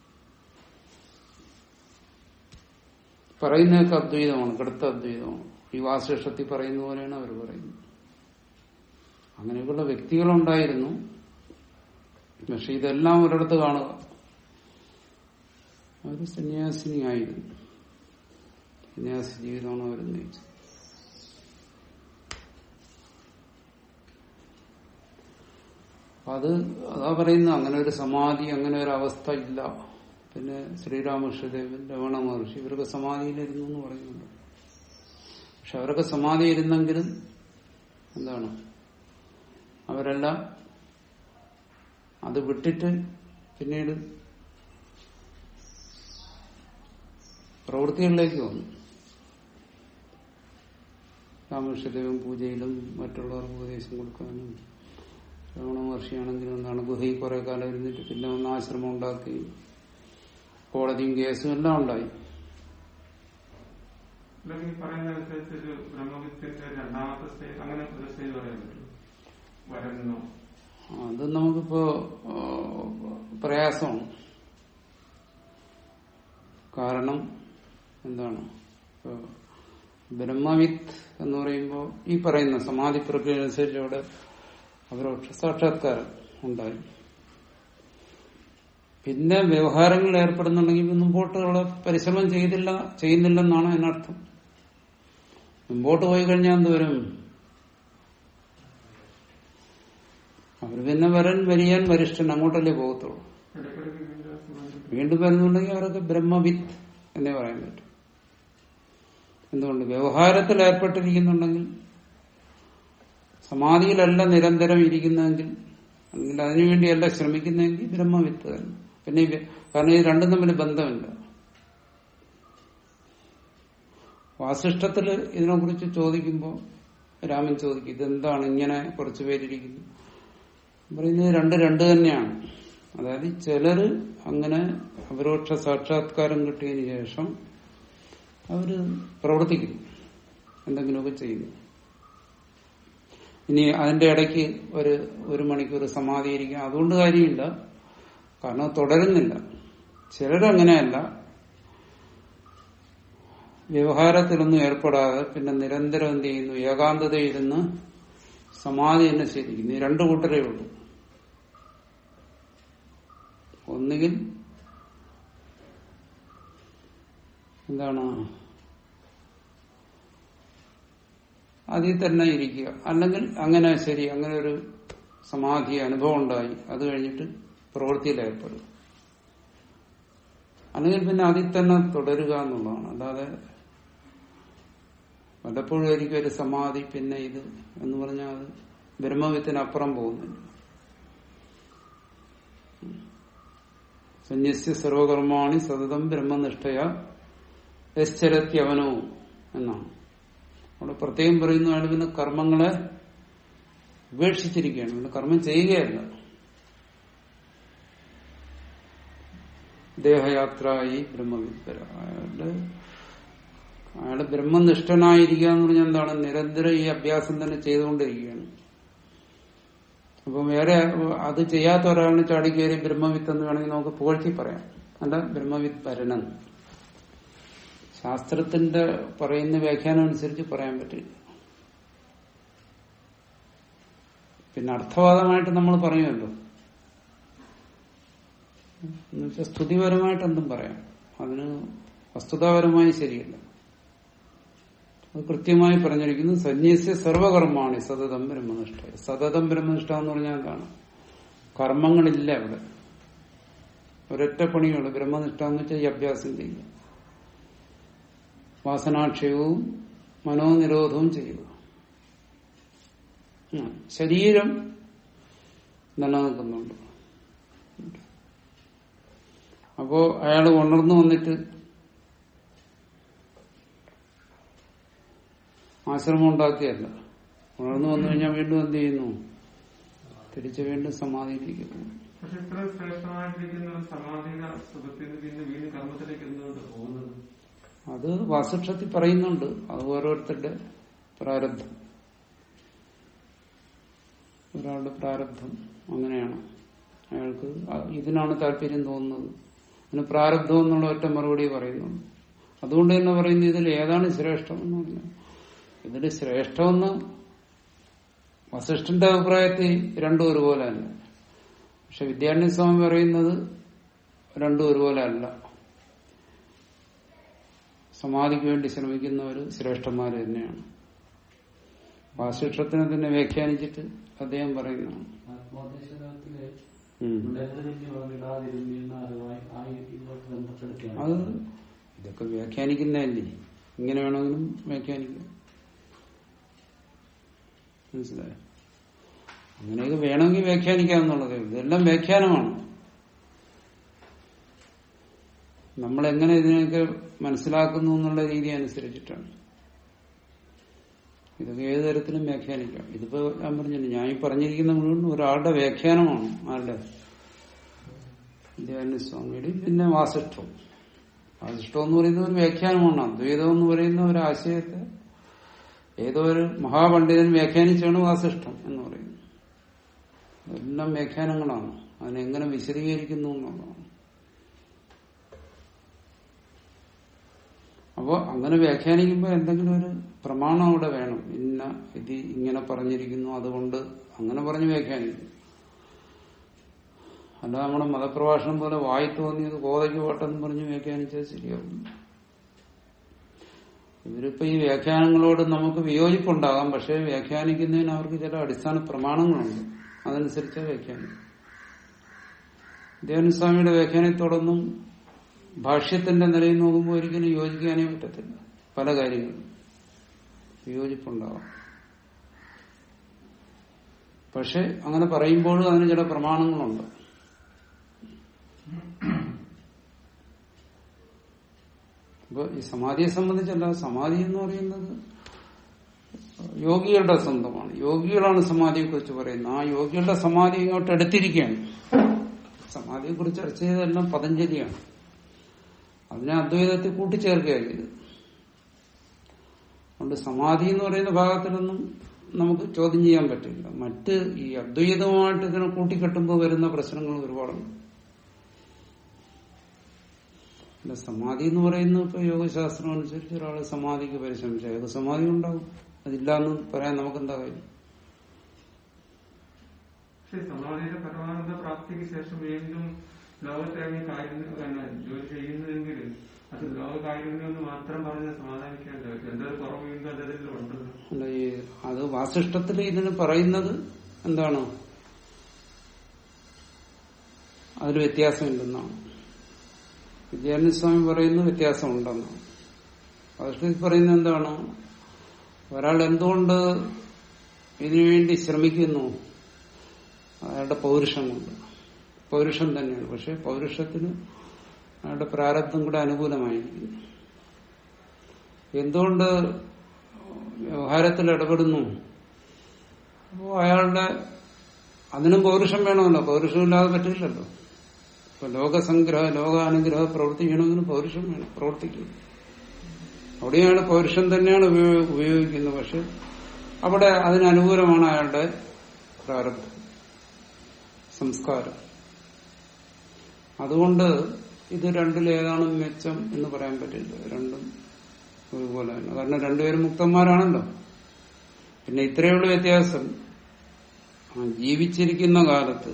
പറയുന്നതൊക്കെ അദ്വൈതമാണ് കടുത്ത അദ്വൈതമാണ് ഈ വാസിഷ്ടത്തിൽ പറയുന്ന പോലെയാണ് അവർ പറയുന്നത് അങ്ങനെയൊക്കെയുള്ള വ്യക്തികളുണ്ടായിരുന്നു പക്ഷെ ഇതെല്ലാം ഒരിടത്ത് കാണുക അവർ സന്യാസിനിയായിരുന്നു സന്യാസി ജീവിതമാണ് അവർ നയിച്ചത് അത് അതാ പറയുന്നത് അങ്ങനെ ഒരു സമാധി അങ്ങനെ ഒരു അവസ്ഥ ഇല്ല പിന്നെ ശ്രീരാമകൃഷ്ണദേവൻ രമണ മഹർഷി ഇവരൊക്കെ സമാധിയിലിരുന്നു എന്ന് പറയുന്നുണ്ട് പക്ഷെ അവരൊക്കെ സമാധി ഇരുന്നെങ്കിലും എന്താണ് അവരെല്ലാം അത് വിട്ടിട്ട് പിന്നീട് പ്രവൃത്തികളിലേക്ക് വന്നു രാമകൃഷ്ണദേവൻ പൂജയിലും മറ്റുള്ളവർക്ക് ഉപദേശം കൊടുക്കാനും രമണ മഹർഷിയാണെങ്കിലും എന്താണ് ഗുഹയിൽ കുറെ കാലം ഇരുന്നിട്ട് പിന്നെ ഒന്ന് ആശ്രമം ഉണ്ടാക്കി കോടതിയും കേസും എല്ലാം ഉണ്ടായി അല്ലെങ്കിൽ ഈ പറയുന്ന അനുസരിച്ച് ഒരു ബ്രഹ്മവിത്തിന്റെ രണ്ടാമത്തെ സ്റ്റേജ് അങ്ങനെ ഒരു സ്റ്റേജ് പറയാൻ പറ്റും വരുന്നോ അത് നമുക്കിപ്പോ ആ, പ്രയാസമാണ് കാരണം എന്താണ് ഇപ്പൊ ബ്രഹ്മവിത്ത് എന്ന് പറയുമ്പോൾ ഈ പറയുന്ന സമാധി പ്രക്രിയ അനുസരിച്ച് അവിടെ അപരോക്ഷ സാക്ഷാത്കാരം ഉണ്ടായി പിന്നെ വ്യവഹാരങ്ങളിൽ ഏർപ്പെടുന്നുണ്ടെങ്കിൽ മുമ്പോട്ടുള്ള പരിശ്രമം ചെയ്തില്ല ചെയ്യുന്നില്ലെന്നാണ് അതിനർത്ഥം മുമ്പോട്ട് പോയി കഴിഞ്ഞാൽ എന്തുവരും അവർ പിന്നെ വരൻ വരിയാൻ വരിഷ്ഠൻ അങ്ങോട്ടല്ലേ പോകത്തുള്ളൂ ഇടയ്ക്കിടയ്ക്ക് വീണ്ടും ആ സമാധി വീണ്ടും വരുന്നുണ്ടെങ്കിൽ അവരൊക്കെ ബ്രഹ്മവിത്ത് എന്നേ പറയാൻ പറ്റും എന്തുകൊണ്ട് വ്യവഹാരത്തിൽ ഏർപ്പെട്ടിരിക്കുന്നുണ്ടെങ്കിൽ സമാധിയിലല്ല നിരന്തരം ഇരിക്കുന്നതെങ്കിൽ അല്ലെങ്കിൽ അതിനുവേണ്ടിയല്ല ശ്രമിക്കുന്നതെങ്കിൽ ബ്രഹ്മവിത്ത് തന്നെ പിന്നെ ഈ വ്യ- കാരണം ഈ രണ്ടും തമ്മിൽ ബന്ധമില്ല വാസിഷ്ടത്തില് ഇതിനെക്കുറിച്ച് ചോദിക്കുമ്പോൾ രാമൻ ചോദിക്കും ഇതെന്താണ് ഇങ്ങനെ കുറച്ചു പേരിരിക്കുന്നു പറയുന്നത് രണ്ട് രണ്ട് തന്നെയാണ് അതായത് ചിലര് അങ്ങനെ അപരോക്ഷ സാക്ഷാത്കാരം കിട്ടിയതിന് ശേഷം അവര് പ്രവർത്തിക്കുന്നു എന്തെങ്കിലുമൊക്കെ ചെയ്യുന്നു ഇനി അതിന്റെ ഇടയ്ക്ക് ഒരു ഒരു മണിക്കൂർ സമാധി ഇരിക്കും അതുകൊണ്ട് കാര്യമില്ല കാരണം അത് തുടരുന്നില്ല ചിലരങ്ങനെയല്ല വ്യവഹാരത്തിലൊന്നും ഏർപ്പെടാതെ പിന്നെ നിരന്തരം എന്ത് ചെയ്യുന്നു ഏകാന്തതയിരുന്ന് സമാധി തന്നെ ശരിക്കുന്നു ഈ രണ്ടു കൂട്ടരേ ഉള്ളൂ ഒന്നുകിൽ എന്താണ് അതിൽ തന്നെ ഇരിക്കുക അല്ലെങ്കിൽ അങ്ങനെ ശരി അങ്ങനെ ഒരു സമാധി അനുഭവം ഉണ്ടായി അത് കഴിഞ്ഞിട്ട് പ്രവൃത്തിയിൽ ഏർപ്പെടുക അല്ലെങ്കിൽ പിന്നെ അതിൽ തന്നെ തുടരുക എന്നുള്ളതാണ് അല്ലാതെ പലപ്പോഴും ആയിരിക്കും ഒരു സമാധി പിന്നെ ഇത് എന്ന് പറഞ്ഞാൽ അത് ബ്രഹ്മവിത്തിനപ്പുറം പോകുന്നില്ല സന്യസ്യ സർവകർമാണി സതതം ബ്രഹ്മനിഷ്ഠയ യശ്ചരത്യവനവും എന്നാണ് അവിടെ പ്രത്യേകം പറയുന്നതാണ് പിന്നെ കർമ്മങ്ങളെ ഉപേക്ഷിച്ചിരിക്കുകയാണ് പിന്നെ കർമ്മം ചെയ്യുകയല്ല ദേഹയാത്ര ഈ ബ്രഹ്മവിദ്വര അയാളുടെ അയാൾ ബ്രഹ്മനിഷ്ഠനായിരിക്കുക എന്ന് പറഞ്ഞാൽ എന്താണ് നിരന്തരം ഈ അഭ്യാസം തന്നെ ചെയ്തുകൊണ്ടിരിക്കുകയാണ് അപ്പൊ വേറെ അത് ചെയ്യാത്ത ഒരാളിന് ചാടിക്കയറി ബ്രഹ്മവിത്ത് എന്ന് വേണമെങ്കിൽ നമുക്ക് പുകഴ്ത്തി പറയാം അല്ല ബ്രഹ്മവിത്ത് ഭരണൻ ശാസ്ത്രത്തിന്റെ പറയുന്ന വ്യാഖ്യാനം അനുസരിച്ച് പറയാൻ പറ്റില്ല പിന്നെ അർത്ഥവാദമായിട്ട് നമ്മൾ പറയുമല്ലോ എന്നുവെച്ചാൽ സ്തുതിപരമായിട്ട് എന്തും പറയാം അതിന് വസ്തുതാപരമായി ശരിയല്ല അത് കൃത്യമായി പറഞ്ഞിരിക്കുന്നു സന്യസ്യ സർവകർമ്മമാണ് സതതം ബ്രഹ്മനിഷ്ഠ സതതം ബ്രഹ്മനിഷ്ഠ എന്ന് പറഞ്ഞാൽ എന്താണ് കർമ്മങ്ങളില്ല അവിടെ ഒരൊറ്റ പണിയുള്ളൂ ബ്രഹ്മനിഷ്ഠ എന്ന് വെച്ചാൽ ഈ അഭ്യാസം ചെയ്യുക വാസനാക്ഷയവും മനോനിരോധവും ചെയ്യുക ഉം. ശരീരം നിലനിൽക്കുന്നുണ്ട് അപ്പോ അയാൾ ഉണർന്നു വന്നിട്ട് ആശ്രമം ഉണ്ടാക്കിയല്ല ഉണർന്നു വന്നു കഴിഞ്ഞാൽ വീണ്ടും എന്ത് ചെയ്യുന്നു തിരിച്ചു വീണ്ടും സമാധിയിലേക്ക് പോകും പക്ഷെ ഇത്ര ശ്രേഷ്ഠമായിട്ടിരിക്കുന്ന ഒരു സമാധിയുടെ സുഖത്തിൽ നിന്ന് പിന്നെ വീണ്ടും കർമ്മത്തിലേക്ക് എന്തുകൊണ്ട് പോകുന്നത് അത് വാസുക്ഷത്തിൽ പറയുന്നുണ്ട് അത് ഓരോരുത്തരുടെ പ്രാരബ്ധം ഒരാളുടെ പ്രാരബ്ധം അങ്ങനെയാണ് അയാൾക്ക് അ- ഇതിനാണ് താല്പര്യം തോന്നുന്നത് അതിന് പ്രാരബ്ധം എന്നുള്ള ഒറ്റ മറുപടി പറയുന്നുണ്ട് അതുകൊണ്ട് തന്നെ പറയുന്നത് ഇതിൽ ഏതാണ് ശ്രേഷ്ഠം എന്ന് പറഞ്ഞാൽ ഇതിൽ ശ്രേഷ്ഠമെന്ന് വസിഷ്ഠന്റെ അഭിപ്രായത്തിൽ രണ്ടും ഒരുപോലെ തന്നെ പക്ഷെ വിദ്യാരണ്യ സ്വാമി പറയുന്നത് രണ്ടും ഒരുപോലെ അല്ല സമാധിക്ക് വേണ്ടി ശ്രമിക്കുന്നവർ ശ്രേഷ്ഠന്മാര് തന്നെയാണ് വാസിഷ്ഠത്തിനെ തന്നെ വ്യാഖ്യാനിച്ചിട്ട് അദ്ദേഹം പറയുന്നതാണ് ആത്മോപദേശത്തില് ഉം. ഉള്ളതിലേക്ക് വളമിടാതിരുന്ന അറിവായി ആ ഇതുമായിട്ട് ബന്ധപ്പെടുത്തിയാണ് അത് ഇതൊക്കെ വ്യാഖ്യാനിക്കുന്നതല്ലേ ഇങ്ങനെ വേണമെങ്കിലും വ്യാഖ്യാനിക്കാം മനസ്സിലായോ അങ്ങനെയൊക്കെ വേണമെങ്കിൽ വ്യാഖ്യാനിക്കാമെന്നുള്ളതേ ഉള്ളൂ ഇതെല്ലാം വ്യാഖ്യാനമാണ് നമ്മൾ എങ്ങനെ ഇതിനെയൊക്കെ മനസ്സിലാക്കുന്നു എന്നുള്ള രീതി അനുസരിച്ചിട്ടാണ് ഇതൊക്കെ ഏത് തരത്തിലും വ്യാഖ്യാനിക്കാം ഇതിപ്പോ ഞാൻ പറഞ്ഞില്ല ഞാൻ ഈ പറഞ്ഞിരിക്കുന്ന മുഴുവൻ ഒരാളുടെ വ്യാഖ്യാനമാണ് ആരുടെ വിദ്യാരണ്യ സ്വാമിയുടെയും പിന്നെ വാസിഷ്ഠവും വാസിഷ്ഠം എന്ന് പറയുന്ന ഒരു വ്യാഖ്യാനമാണ് അദ്വൈതം എന്ന് പറയുന്ന ഒരു ആശയത്തെ ഏതോ ഒരു മഹാപണ്ഡിതൻ വ്യാഖ്യാനിച്ചാണ് വാസിഷ്ഠം എന്ന് പറയുന്നത് എല്ലാം വ്യാഖ്യാനങ്ങളാണ് അതിനെങ്ങനെ വിശദീകരിക്കുന്നു എന്നുള്ളതാണ് അപ്പോൾ അങ്ങനെ വ്യാഖ്യാനിക്കുമ്പോൾ എന്തെങ്കിലും ഒരു പ്രമാണം അവിടെ വേണം ഇന്ന ഇത് ഇങ്ങനെ പറഞ്ഞിരിക്കുന്നു അതുകൊണ്ട് അങ്ങനെ പറഞ്ഞ് വ്യാഖ്യാനിക്കും അല്ല നമ്മുടെ മതപ്രഭാഷണം പോലെ വായി തോന്നിയത് കോതയ്ക്ക് വട്ടെന്ന് പറഞ്ഞ് വ്യാഖ്യാനിച്ചാൽ ശരിയാവും ഇവരിപ്പോ ഈ വ്യാഖ്യാനങ്ങളോട് നമുക്ക് വിയോജിപ്പുണ്ടാകാം പക്ഷെ വ്യാഖ്യാനിക്കുന്നതിന് അവർക്ക് ചില അടിസ്ഥാന പ്രമാണങ്ങളുണ്ട് അതനുസരിച്ച് വ്യാഖ്യാനിക്കും ദേവനസ്വാമിയുടെ വ്യാഖ്യാനത്തോടൊന്നും ഭാഷ്യത്തിന്റെ നിലയിൽ നോക്കുമ്പോൾ ഒരിക്കലും യോജിക്കാനേ പറ്റത്തില്ല പല കാര്യങ്ങളും വിയോജിപ്പുണ്ടാവാം പക്ഷെ അങ്ങനെ പറയുമ്പോഴും അതിന് ചില പ്രമാണങ്ങളുണ്ട് അപ്പൊ ഈ സമാധിയെ സംബന്ധിച്ചല്ല സമാധി എന്ന് പറയുന്നത് യോഗികളുടെ സ്വന്തമാണ് യോഗികളാണ് സമാധിയെ കുറിച്ച് പറയുന്നത് ആ യോഗികളുടെ സമാധി ഇങ്ങോട്ട് എടുത്തിരിക്കുകയാണ് സമാധിയെ കുറിച്ച് ചർച്ച ചെയ്തതെല്ലാം പതഞ്ജലിയാണ് അതിനെ അദ്വൈതത്തിൽ കൂട്ടിച്ചേർക്കുകയാണ് ചെയ്തത് അതുകൊണ്ട് സമാധി എന്ന് പറയുന്ന ഭാഗത്തിലൊന്നും നമുക്ക് ചോദ്യം ചെയ്യാൻ പറ്റില്ല മറ്റ് ഈ അദ്വൈതവുമായിട്ട് ഇതിനെ കൂട്ടിക്കെട്ടുമ്പോൾ വരുന്ന പ്രശ്നങ്ങൾ ഒരുപാടുണ്ട് അല്ല സമാധി എന്ന് പറയുന്നത് ഇപ്പൊ യോഗശാസ്ത്രം അനുസരിച്ച് ഒരാള് സമാധിക്ക് പരിശ്രമിച്ച ഏത് സമാധി ഉണ്ടാവും അതില്ലാന്ന് പറയാൻ നമുക്ക് എന്താ കാര്യം പക്ഷെ സമാധിയുടെ പരമാനന്ദ പ്രാപ്തിക്ക് ശേഷം വീണ്ടും ലോകത്തിറങ്ങി കാര്യം തന്നെ ജോലി ചെയ്യുന്നതെങ്കിൽ അത് ലോക കാര്യം എന്ന് മാത്രം പറഞ്ഞ് സമാധാനിക്കാൻ പറ്റും എന്തൊരു കുറവ് വീണ്ടും അതിൽ ഉണ്ട് അല്ല ഈ അത് വാസിഷ്ടത്തിൽ ഇതിന് പറയുന്നത് എന്താണ് അതിൽ വ്യത്യാസമില്ലെന്നാണ് വിദ്യാരണ്യസ്വാമി പറയുന്ന വ്യത്യാസമുണ്ടെന്നാണ് വാസിഷ്ടത്തിൽ പറയുന്നത് എന്താണ് ഒരാൾ എന്തുകൊണ്ട് ഇതിനുവേണ്ടി ശ്രമിക്കുന്നു അയാളുടെ പൗരുഷം കൊണ്ട് പൗരുഷം തന്നെയാണ് പക്ഷെ പൗരുഷത്തിന് അയാളുടെ പ്രാരബ്ധം കൂടെ അനുകൂലമായിരിക്കുന്നു എന്തുകൊണ്ട് വ്യവഹാരത്തിൽ ഇടപെടുന്നു അപ്പോൾ അയാളുടെ അതിനും പൗരുഷം വേണമല്ലോ പൗരുഷമില്ലാതെ പറ്റില്ലല്ലോ ഇപ്പൊ ലോകസംഗ്രഹ ലോകാനുഗ്രഹ പ്രവർത്തിക്കണമെങ്കിൽ പൗരുഷം വേണം പ്രവർത്തിക്കണം അവിടെയാണ് പൗരുഷം തന്നെയാണ് ഉപയോ- ഉപയോഗിക്കുന്നത് പക്ഷെ അവിടെ അതിനനുകൂലമാണ് അയാളുടെ പ്രാരബ്ധം സംസ്കാരം അതുകൊണ്ട് ഇത് രണ്ടിലേതാണ് മെച്ചം എന്ന് പറയാൻ പറ്റില്ല രണ്ടും ഒരുപോലെ തന്നെ കാരണം രണ്ടുപേരും മുക്തന്മാരാണല്ലോ പിന്നെ ഇത്രയുള്ള വ്യത്യാസം ആ ജീവിച്ചിരിക്കുന്ന കാലത്ത്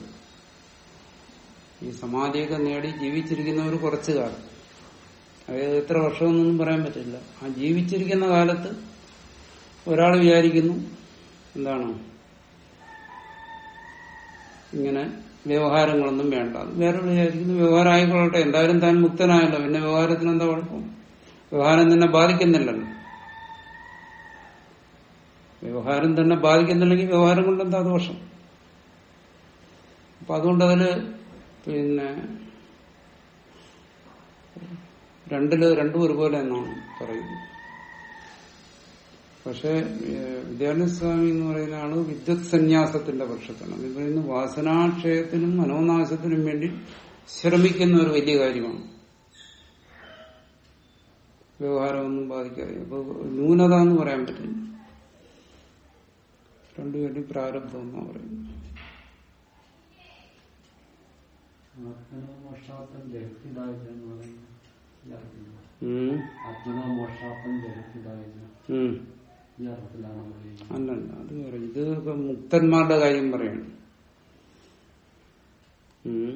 ഈ സമാധിയൊക്കെ നേടി ജീവിച്ചിരിക്കുന്നവർ കുറച്ചു കാലം അതായത് എത്ര വർഷമൊന്നും പറയാൻ പറ്റില്ല ആ ജീവിച്ചിരിക്കുന്ന കാലത്ത് ഒരാൾ വിചാരിക്കുന്നു എന്താണ് ഇങ്ങനെ വ്യവഹാരങ്ങളൊന്നും വേണ്ട വേറൊരു വിചാരിക്കുന്നു വ്യവഹാരം ആയിക്കൊള്ളട്ടെ എന്തായാലും താൻ മുക്തനായല്ലോ പിന്നെ വ്യവഹാരത്തിന് എന്താ കുഴപ്പം വ്യവഹാരം തന്നെ ബാധിക്കുന്നില്ലല്ലോ വ്യവഹാരം തന്നെ ബാധിക്കുന്നില്ലെങ്കിൽ വ്യവഹാരം കൊണ്ട് എന്താ ദോഷം അപ്പൊ അതുകൊണ്ട് അതില് പിന്നെ രണ്ടില് രണ്ടും ഒരുപോലെ എന്നാണ് പറയുന്നത് പക്ഷെ വിദ്യാനന്ദസ്വാമി എന്ന് പറയുന്ന ആള് വിദ്യുത് സന്യാസത്തിന്റെ പക്ഷത്താണ് അത് പറയുന്നത് വാസനാക്ഷയത്തിനും മനോനാശത്തിനും വേണ്ടി ശ്രമിക്കുന്ന ഒരു വലിയ കാര്യമാണ് വ്യവഹാരമൊന്നും ബാധിക്കാതെ അപ്പൊ ന്യൂനത എന്ന് പറയാൻ പറ്റില്ല രണ്ടുപേരുടെയും പ്രാരബ്ധം എന്നാ പറയുന്നത് ആത്മനോ മോക്ഷാർത്ഥം ജഗത്തിലായെന്ന് പറയുന്നത് ഈ അർത്ഥത്തിലാണ്. ഉം. ആത്മനോ മോക്ഷാർത്ഥം ജഗത്തിലായെന്ന് ഉം. ഈ അർത്ഥത്തിലാണ് പറയുന്നത് അല്ലല്ല അത് പറയും ഇത് ഇപ്പൊ മുക്തന്മാരുടെ കാര്യം പറയണം ഉം.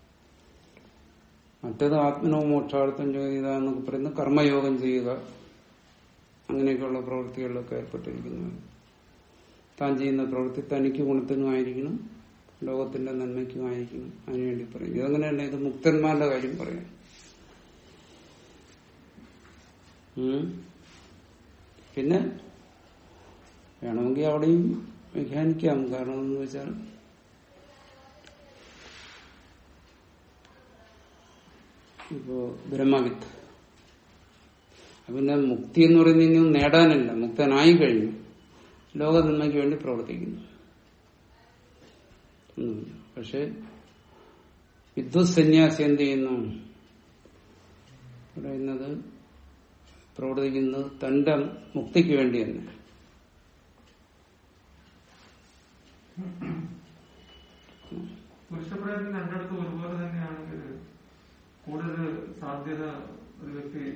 മറ്റേത് ആത്മനോ മോക്ഷാർത്ഥം ചെയ്യുക എന്നൊക്കെ പറയുന്നത് കർമ്മയോഗം ചെയ്യുക അങ്ങനെയൊക്കെയുള്ള പ്രവൃത്തികളിലൊക്കെ ഏർപ്പെട്ടിരിക്കുന്നത് താൻ ചെയ്യുന്ന പ്രവൃത്തി തനിക്ക് ഗുണത്തിനുമായിരിക്കണം ലോകത്തിന്റെ നന്മയ്ക്കുമായിരിക്കണം അതിനുവേണ്ടി പറയും ഇതങ്ങനെയല്ല ഇത് മുക്തന്മാരുടെ കാര്യം പറയാം ഉം. പിന്നെ വേണമെങ്കിൽ അവിടെയും വ്യാഖ്യാനിക്കാം കാരണം എന്ന് വെച്ചാൽ ഇപ്പോ ബ്രഹ്മവിത്ത് പിന്നെ മുക്തി എന്ന് പറയുന്നത് ഇനിയും നേടാനല്ല മുക്തനായി കഴിഞ്ഞു ലോക നന്മയ്ക്ക് വേണ്ടി പ്രവർത്തിക്കുന്നു ഉം. പക്ഷെ വിദ്വത് സന്യാസി എന്ത് ചെയ്യുന്നു പറയുന്നത് പ്രവർത്തിക്കുന്നത് തന്റെ മുക്തിക്ക് വേണ്ടി തന്നെ പുരുഷപ്രയത്നം രണ്ടിടത്തും ഒരുപോലെ തന്നെയാണെങ്കിൽ കൂടുതൽ സാധ്യത ഒരു വ്യക്തി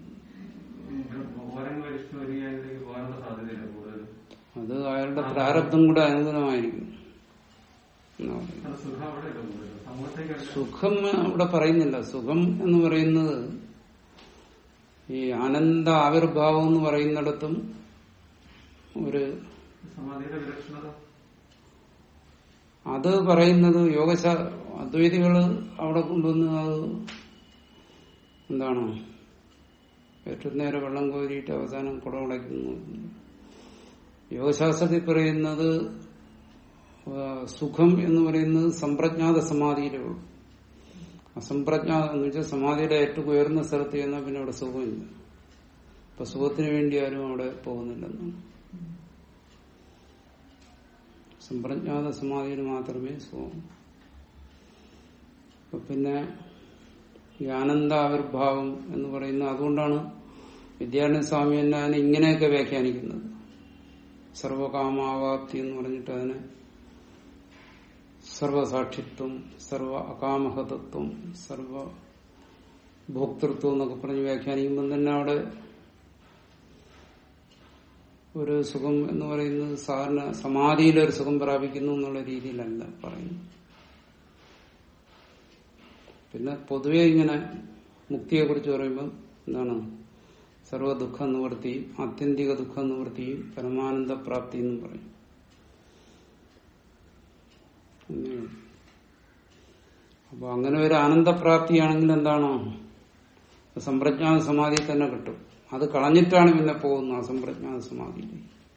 ഓരം കഴിച്ചിട്ട് വരികയാണെങ്കിൽ പോകാനുള്ള സാധ്യതയില്ല കൂടുതൽ അത് അയാളുടെ പ്രാരബ്ധം കൂടെ അനുകൂലമായിരിക്കും എന്നാ പറയുന്നത്. അത് സുഖം അവിടെയല്ല കൂടുതൽ സമൂഹത്തേക്കല്ല സുഖം അവിടെ പറയുന്നില്ല സുഖം എന്ന് പറയുന്നത് ഈ ആനന്ദ ആവിർഭാവം എന്ന് പറയുന്നിടത്തും ഒരു സമാധിയുടെ വിലക്ഷണത അത് പറയുന്നത് യോഗശ അദ്വൈതികള് അവിടെ കൊണ്ടുവന്ന് അത് എന്താണ് ഏറ്റവും നേരെ വെള്ളം കോരിയിട്ട് അവസാനം കുടമുടയ്ക്കുന്നു യോഗശാസ്ത്രത്തിൽ പറയുന്നത് ആ, സുഖം എന്ന് പറയുന്നത് സമ്പ്രജ്ഞാത സമാധിയിലേ ഉള്ളൂ അസംപ്രജ്ഞാത എന്ന് വെച്ചാൽ സമാധിയുടെ ഏറ്റവും ഉയർന്ന സ്ഥലത്ത് ചെന്നാൽ പിന്നെ അവിടെ സുഖമില്ല അപ്പൊ സുഖത്തിന് വേണ്ടി ആരും അവിടെ പോകുന്നില്ലെന്നാണ് സമ്പ്രജ്ഞാത സമാധിയിൽ മാത്രമേ സുഖം അപ്പൊ പിന്നെ ഈ ആനന്ദാവിർഭാവം എന്ന് പറയുന്ന അതുകൊണ്ടാണ് വിദ്യാരണ സ്വാമി തന്നെ അതിനെ ഇങ്ങനെയൊക്കെ വ്യാഖ്യാനിക്കുന്നത് സർവകാമാവാപ്തി എന്ന് പറഞ്ഞിട്ട് അതിനെ സർവസാക്ഷിത്വം സർവ അകാമഹതത്വം സർവ ഭോക്തൃത്വം എന്നൊക്കെ പറഞ്ഞ് വ്യാഖ്യാനിക്കുമ്പോൾ തന്നെ അവിടെ ഒരു സുഖം എന്ന് പറയുന്നത് സാധാരണ സമാധിയിലൊരു സുഖം പ്രാപിക്കുന്നു എന്നുള്ള രീതിയിലല്ല പറയുന്നു പിന്നെ പൊതുവെ ഇങ്ങനെ മുക്തിയെ കുറിച്ച് പറയുമ്പോൾ എന്താണ് സർവ ദുഃഖ നിവൃത്തിയും ആത്യന്തിക ദുഃഖ നിവൃത്തിയും പരമാനന്ദ പ്രാപ്തി എന്നും പറയും അങ്ങനെയാണ്. അപ്പൊ അങ്ങനെ ഒരു ആനന്ദപ്രാപ്തിയാണെങ്കിൽ എന്താണോ സമ്പ്രജ്ഞാന സമാധി തന്നെ കിട്ടും അത് കളഞ്ഞിട്ടാണ് പിന്നെ പോകുന്നത് അസംപ്രജ്ഞാന സമാധിയിൽ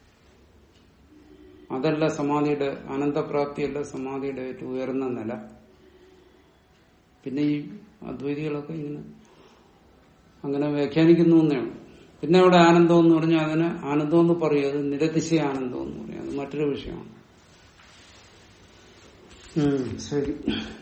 അതല്ല സമാധിയുടെ ആനന്ദപ്രാപ്തിയല്ല സമാധിയുടെ ഏറ്റവും ഉയർന്ന നില പിന്നെ ഈ അദ്വൈതികളൊക്കെ ഇങ്ങനെ അങ്ങനെ വ്യാഖ്യാനിക്കുന്നു എന്നേ ഉള്ളൂ പിന്നെ അവിടെ ആനന്ദം എന്ന് പറഞ്ഞാൽ അതിന് ആനന്ദം എന്ന് പറയും അത് നിരതിശയ ആനന്ദം എന്ന് പറയും അത് മറ്റൊരു വിഷയമാണ് ഉം, ശരി